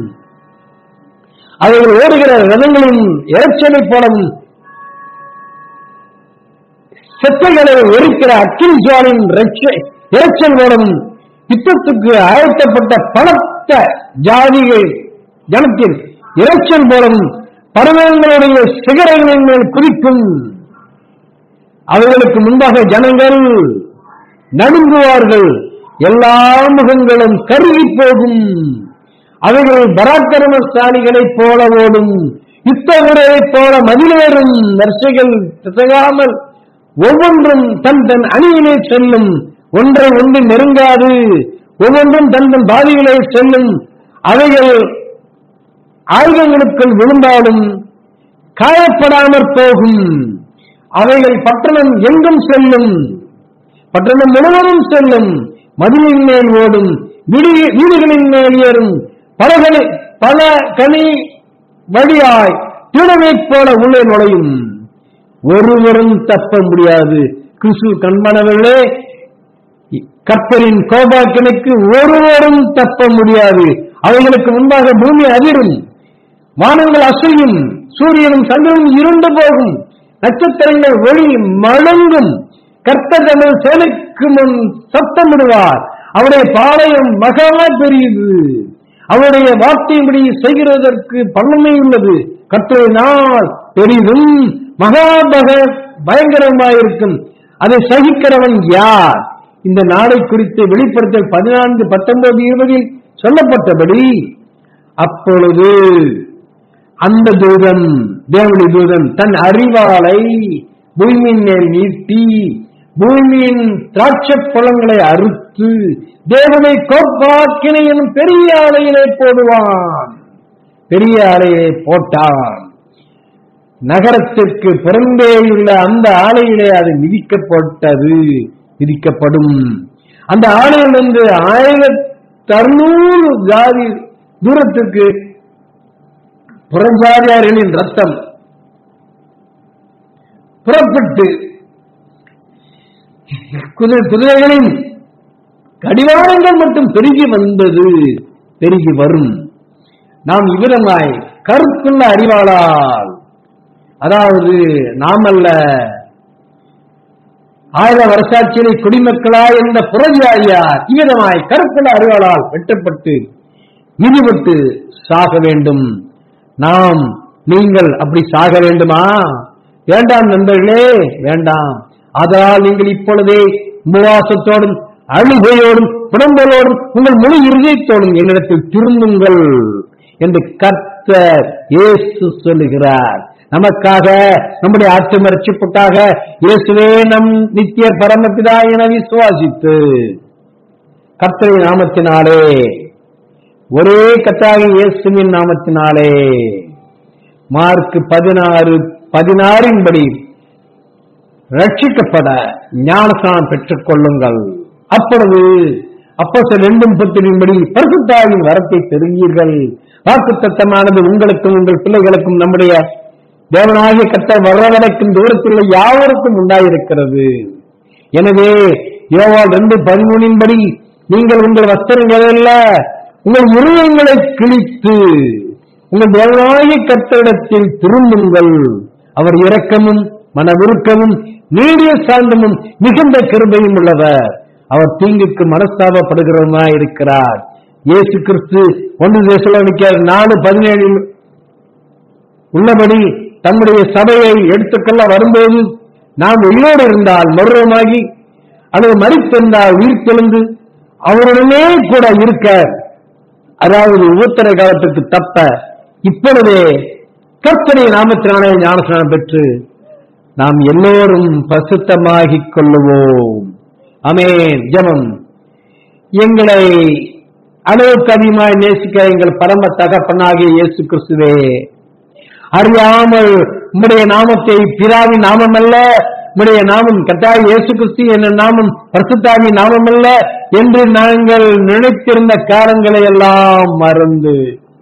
அவைகள் ஓடுகிற ரதங்களின் இறைச்சலைப் போலவும் செத்தைகளை எரிக்கிற அக்கினி ஜுவாலின் இறைச்சல் போலவும் யுத்தத்துக்கு ஆயத்தப்பட்ட பலத்த ஜாதிகள் ஜனத்தின் இறைச்சல் போலவும் பருவங்களுடைய சிகரங்களின் மேல் குதிக்கும் அவர்களுக்கு முன்பாக ஜனங்கள் நடுங்குவார்கள் எல்லா முகங்களும் கருகி போகும் அவைகள் பராக்கிரமசாலிகளைப் போல ஓடும் யுத்த வீரரைப் போல மதிலேறும் வரிசைகள் திசையாமல் ஒவ்வொன்றும் தன் தன் அணியிலே செல்லும் ஒன்றை ஒன்று நெருங்காது ஒவ்வொன்றும் தன் தன் பாதையிலே செல்லும் அவைகள் ஆயுதங்களுக்குள் விழுந்தாலும் காயப்படாமற் போகும் அவைகள் பட்டணம் எங்கும் செல்லும் பட்டணம் முழுவதும் செல்லும் மதிலின் மேல் ஓடும் வீடு- வீடுகளின் மேல் ஏறும் பலகனை பல கனி வழியாய் திருடனைப் போல உள்ளே நுழையும் ஒருவரும் தப்ப முடியாது கிறிஸ்து கண்மணவர்களே கர்த்தரின் கோபாக்கினுக்கு ஒருவரும் தப்ப முடியாது அவைகளுக்கு முன்பாக பூமி அதிரும் வானங்கள் அசையும் சூரியனும் சந்திரனும் இருண்டு போகும் நட்சத்திரங்கள் ஒளி மழுங்கும் கர்த்தர் தமது சேலைக்கு முன் சத்தமிடுவார் அவருடைய பாளையம் மகா பெரியது அவருடைய வார்த்தையின்படி செய்கிறதற்கு பல்லமை உள்ளது கர்த்தரை நாள் பெரிதும் மகாபக பயங்கரமாயிருக்கும் அதை சகிக்கிறவன் யார் இந்த நாளை குறித்து வெளிப்படுத்தல் பதினான்கு பத்தொன்பது இருபதில் சொல்லப்பட்டபடி அப்பொழுது அந்த தூதன் தேவனுடைய தூதன் தன் அறிவாளை பூமியின் மேல் நீட்டி பூமியின் திராட்சை பழங்களை அறுத்து தேவனை கோப்பாக்கினை எனும் பெரிய ஆலையிலே போடுவான் பெரிய ஆலையை போட்டான் நகரத்திற்கு புறம்பேயுள்ள அந்த ஆலையிலே அது மிதிக்கப்பட்டது மிதிக்கப்படும் அந்த ஆலையிலிருந்து ஆயிரத்தி அறுநூறு ஜாதி தூரத்திற்கு புறஞ்சாரியார்களின் ரத்தம் புறப்பட்டு குதிரை குதிரைகளின் கடிவாளங்கள் மட்டும் பெருகி வந்தது பெருகி வரும் நாம் இவ்விதமாய் கருத்துள்ள அறிவாளால் அதாவது நாமல்ல ஆயுத வரசாட்சியிலே குடிமக்களாய் என்ற புறஜாதியார் இவ்விதமாய் கருத்துள்ள அறிவாளால் வெட்டப்பட்டு மிதிபட்டு சாக வேண்டும் நாம் நீங்கள் அப்படி சாக வேண்டுமா வேண்டாம் நண்பர்களே வேண்டாம் அதனால் நீங்கள் இப்பொழுதே உபவாசத்தோடும் அழுகையோடும் புடம்பலோடும் உங்கள் முழு இருதயத்தோடும் என்னிடத்தில் திரும்புங்கள் என்று கர்த்தர் இயேசு சொல்லுகிறார் நமக்காக நம்முடைய ஆட்சி ரட்சிப்புக்காக இயேசுவே நம் நித்திய பரமபிதா என விசுவாசித்து கர்த்தரை நாமத்தினாலே ஒரே கத்தாகி இயேசுவின் நாமத்தினாலே மார்க் பதினாறு பதினாறின்படி ரட்சிக்கப்பட ஞானஸ்நானம் பெற்றுக் கொள்ளுங்கள் அப்பொழுது அப்போ ரெண்டும் பத்திரின்படி பரிசுத்தாவின் வரத்தை பெறுவீர்கள் வாக்கு தத்தமானது உங்களுக்கும் உங்கள் பிள்ளைகளுக்கும் நம்முடைய தேவனாகிய கத்தர் வர்றவரைக்கும் தூரத்தில் உள்ள யாவருக்கும் உண்டாயிருக்கிறது எனவே யோவால் ரெண்டு பதிமூணின்படி நீங்கள் உங்கள் வஸ்திரங்கள் அல்ல உங்கள் இருதயங்களை கிழித்து உங்கள் தேவனாகிய கத்தரிடத்தில் திரும்புங்கள் அவர் இரக்கமும் மனவிருக்கமும் நீடிய சாந்தமும் மிகுந்த கிருபையும் உள்ளவர் அவர் தீங்குக்கு மனஸ்தாபப்படுகிறவனா இருக்கிறார் இயேசு கிறிஸ்து ஒன்று தேசலோனிக்கார் நாலு பதினேழில் உள்ளபடி தம்முடைய சபையை எடுத்துக்கொள்ள வரும்போது நாம் உயிரோடு இருந்தால் மருவமாகி அல்லது மறித்திருந்தால் உயிர் தெளிந்து அவருடனே கூட இருக்க அதாவது உபத்திர காலத்துக்கு தப்ப இப்பொழுதே கர்த்தனை நாமத்தினாலே ஞானஸ்நானம் பெற்று நாம் எல்லோரும் பசுத்தமாகிக் கொள்ளுவோம் அமேன் ஜெபம் எங்களை அளவுக்கு அதிகமாய் நேசிக்க எங்கள் பரம தகப்பனாகிய இயேசு கிறிஸ்துவே அறியாமல் உம்முடைய நாமத்தை பிராவின் நாமம் அல்ல உம்முடைய நாமம் கட்டாய் இயேசு கிறிஸ்து என்ற நாமம் பரிசுத்தாவி நாமம் அல்ல என்று நாங்கள் நினைத்திருந்த காரங்களை எல்லாம் மறந்து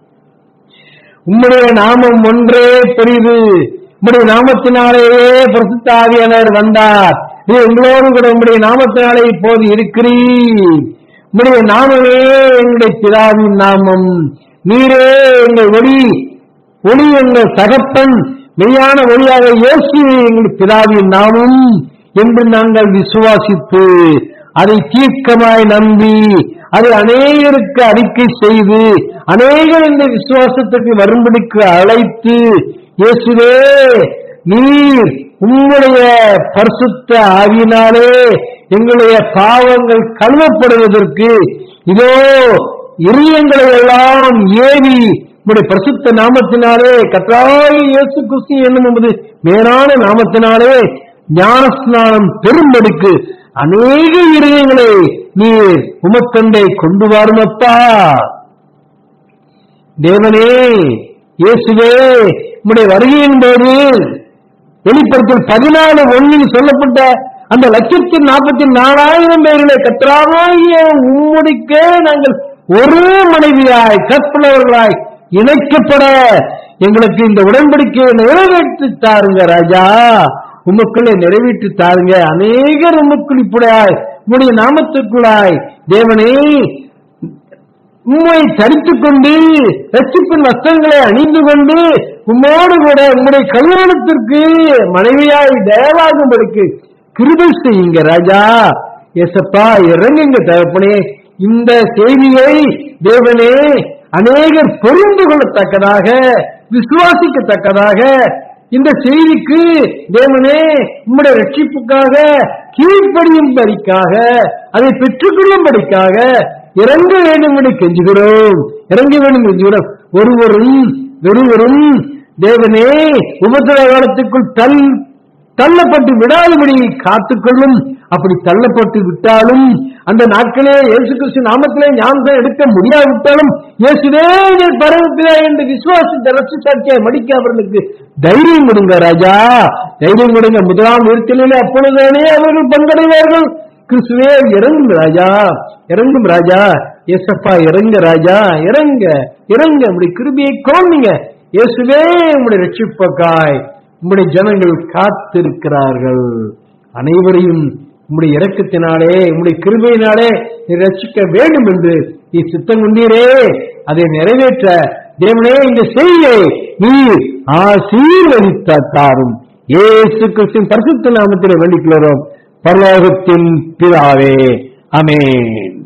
உம்முடைய நாமம் ஒன்றே பெரிது உம்முடைய நாமத்தினாலேயே பரிசுத்தாவியாளர் வந்தார் இது எங்களோடு கூட உம்முடைய நாமத்தினாலே இப்போது இருக்கிறீர் உம்முடைய நாமமே எங்களுடைய பிதாவின் நாமம் நீரே எங்கள் ஒளி ஒளி எங்கள் தகப்பன் மெய்யான ஒளியாக இயேசு எங்கள் பிதாவின் நாமம் என்று நாங்கள் விசுவாசித்து அதை தீர்க்கமாய் நம்பி அதை அநேகருக்கு அறிக்கை செய்து அநேகர் இந்த விசுவாசத்துக்கு வரும்படிக்கு அழைத்து இயேசுவே நீர் உங்களுடைய பரிசுத்த ஆவியினாலே எங்களுடைய பாவங்கள் கழுவப்படுவதற்கு இதோ இரியங்களை எல்லாம் ஏவி உங்களுடைய பரிசுத்த நாமத்தினாலே கத்தாய் இயேசு கிறிஸ்து என்னும் என்பது மேலான நாமத்தினாலே ஞானஸ்நானம் பெரும்படிக்கு அநேக இருதயங்களை நீர் உமக்கண்டை கொண்டு வாருமப்பா தேவனே இயேசுவே உம்முடைய வருகையின் போது வெளிப்படத்தில் பதினாலு ஒன்னில் சொல்லப்பட்ட அந்த லட்சத்தி நாற்பத்தி நாலாயிரம் பேரிலே கற்றாகிய உம்முடிக்கே நாங்கள் ஒரு மனைவியாய் கற்பனவர்களாய் இணைக்கப்பட எங்களுக்கு இந்த உடன்படிக்கையை நிறைவேற்றி தாருங்க ராஜா உமக்குள்ளே நிறைவேற்றி தாருங்க அநேகர் உமக்குள் இப்படியாய் உம்முடைய நாமத்துக்குள்ளாய் தேவனே உம்மை தரித்துக் கொண்டு ரட்சிப்பின் வஸ்திரங்களை அணிந்து கொண்டு உம்மோடு கூட உம்முடைய கல்யாணத்திற்கு மனைவியாய் தயவாகும்படிக்கு கிருபை செய்யுங்க ராஜா எசப்பா இறங்குங்க தகப்பனே இந்த செய்தியை தேவனே அநேகர் புரிந்து கொள்ளத்தக்கதாக விசுவாசிக்கத்தக்கதாக இந்த செய்திக்கு தேவனே உம்முடைய ரட்சிப்புக்காக கீழ்ப்படியும்படிக்காக அதை பெற்றுக்கொள்ளும்படிக்காக இறங்க வேண்டும் என்று கெஞ்சுகிறோம் இறங்க வேண்டும் என்று கெஞ்சுகிறோம் ஒருவரும் வெறுவரும் தேவனே உபத்திர காலத்துக்குள் தள் தள்ளப்பட்டு விடாதபடி காத்துக்கொள்ளும் அப்படி தள்ளப்பட்டு விட்டாலும் அந்த நாட்களே இயேசு கிறிஸ்து நாமத்திலே ஞானத்தை எடுக்க முடியாவிட்டாலும் இயேசுவே பரவத்திலே என்று விசுவாசத்தை ரசி சாட்சியை மடிக்க அவர்களுக்கு தைரியம் கொடுங்க ராஜா தைரியம் கொடுங்க முதலாம் நிறுத்தலிலே அப்பொழுதே அவர்கள் பங்கடைவார்கள் கிறிஸ்துவே இறங்கும் ராஜா இறங்கும் ராஜா ஏசப்பா இறங்க ராஜா இறங்க இறங்க உடைய கிருபியை காணுங்க இயேசுவே உங்களுடைய ரட்சிப்பக்காய் உம்முடைய ஜனங்கள் காத்திருக்கிறார்கள் அனைவரையும் உம்முடைய இரக்கத்தினாலே உம்முடைய கிருபையினாலே நீ ரட்சிக்க வேண்டும் என்று நீ சித்தம் கொண்டீரே அதை நிறைவேற்ற தேவனே இந்த செய்தியை நீ ஆசீர்வதித்த தாரும் ஏசு கிறிஸ்தின் பரிசுத்த நாமத்திலே வேண்டிக் கொள்கிறோம் பரலோகத்தின் பிதாவே அமேன்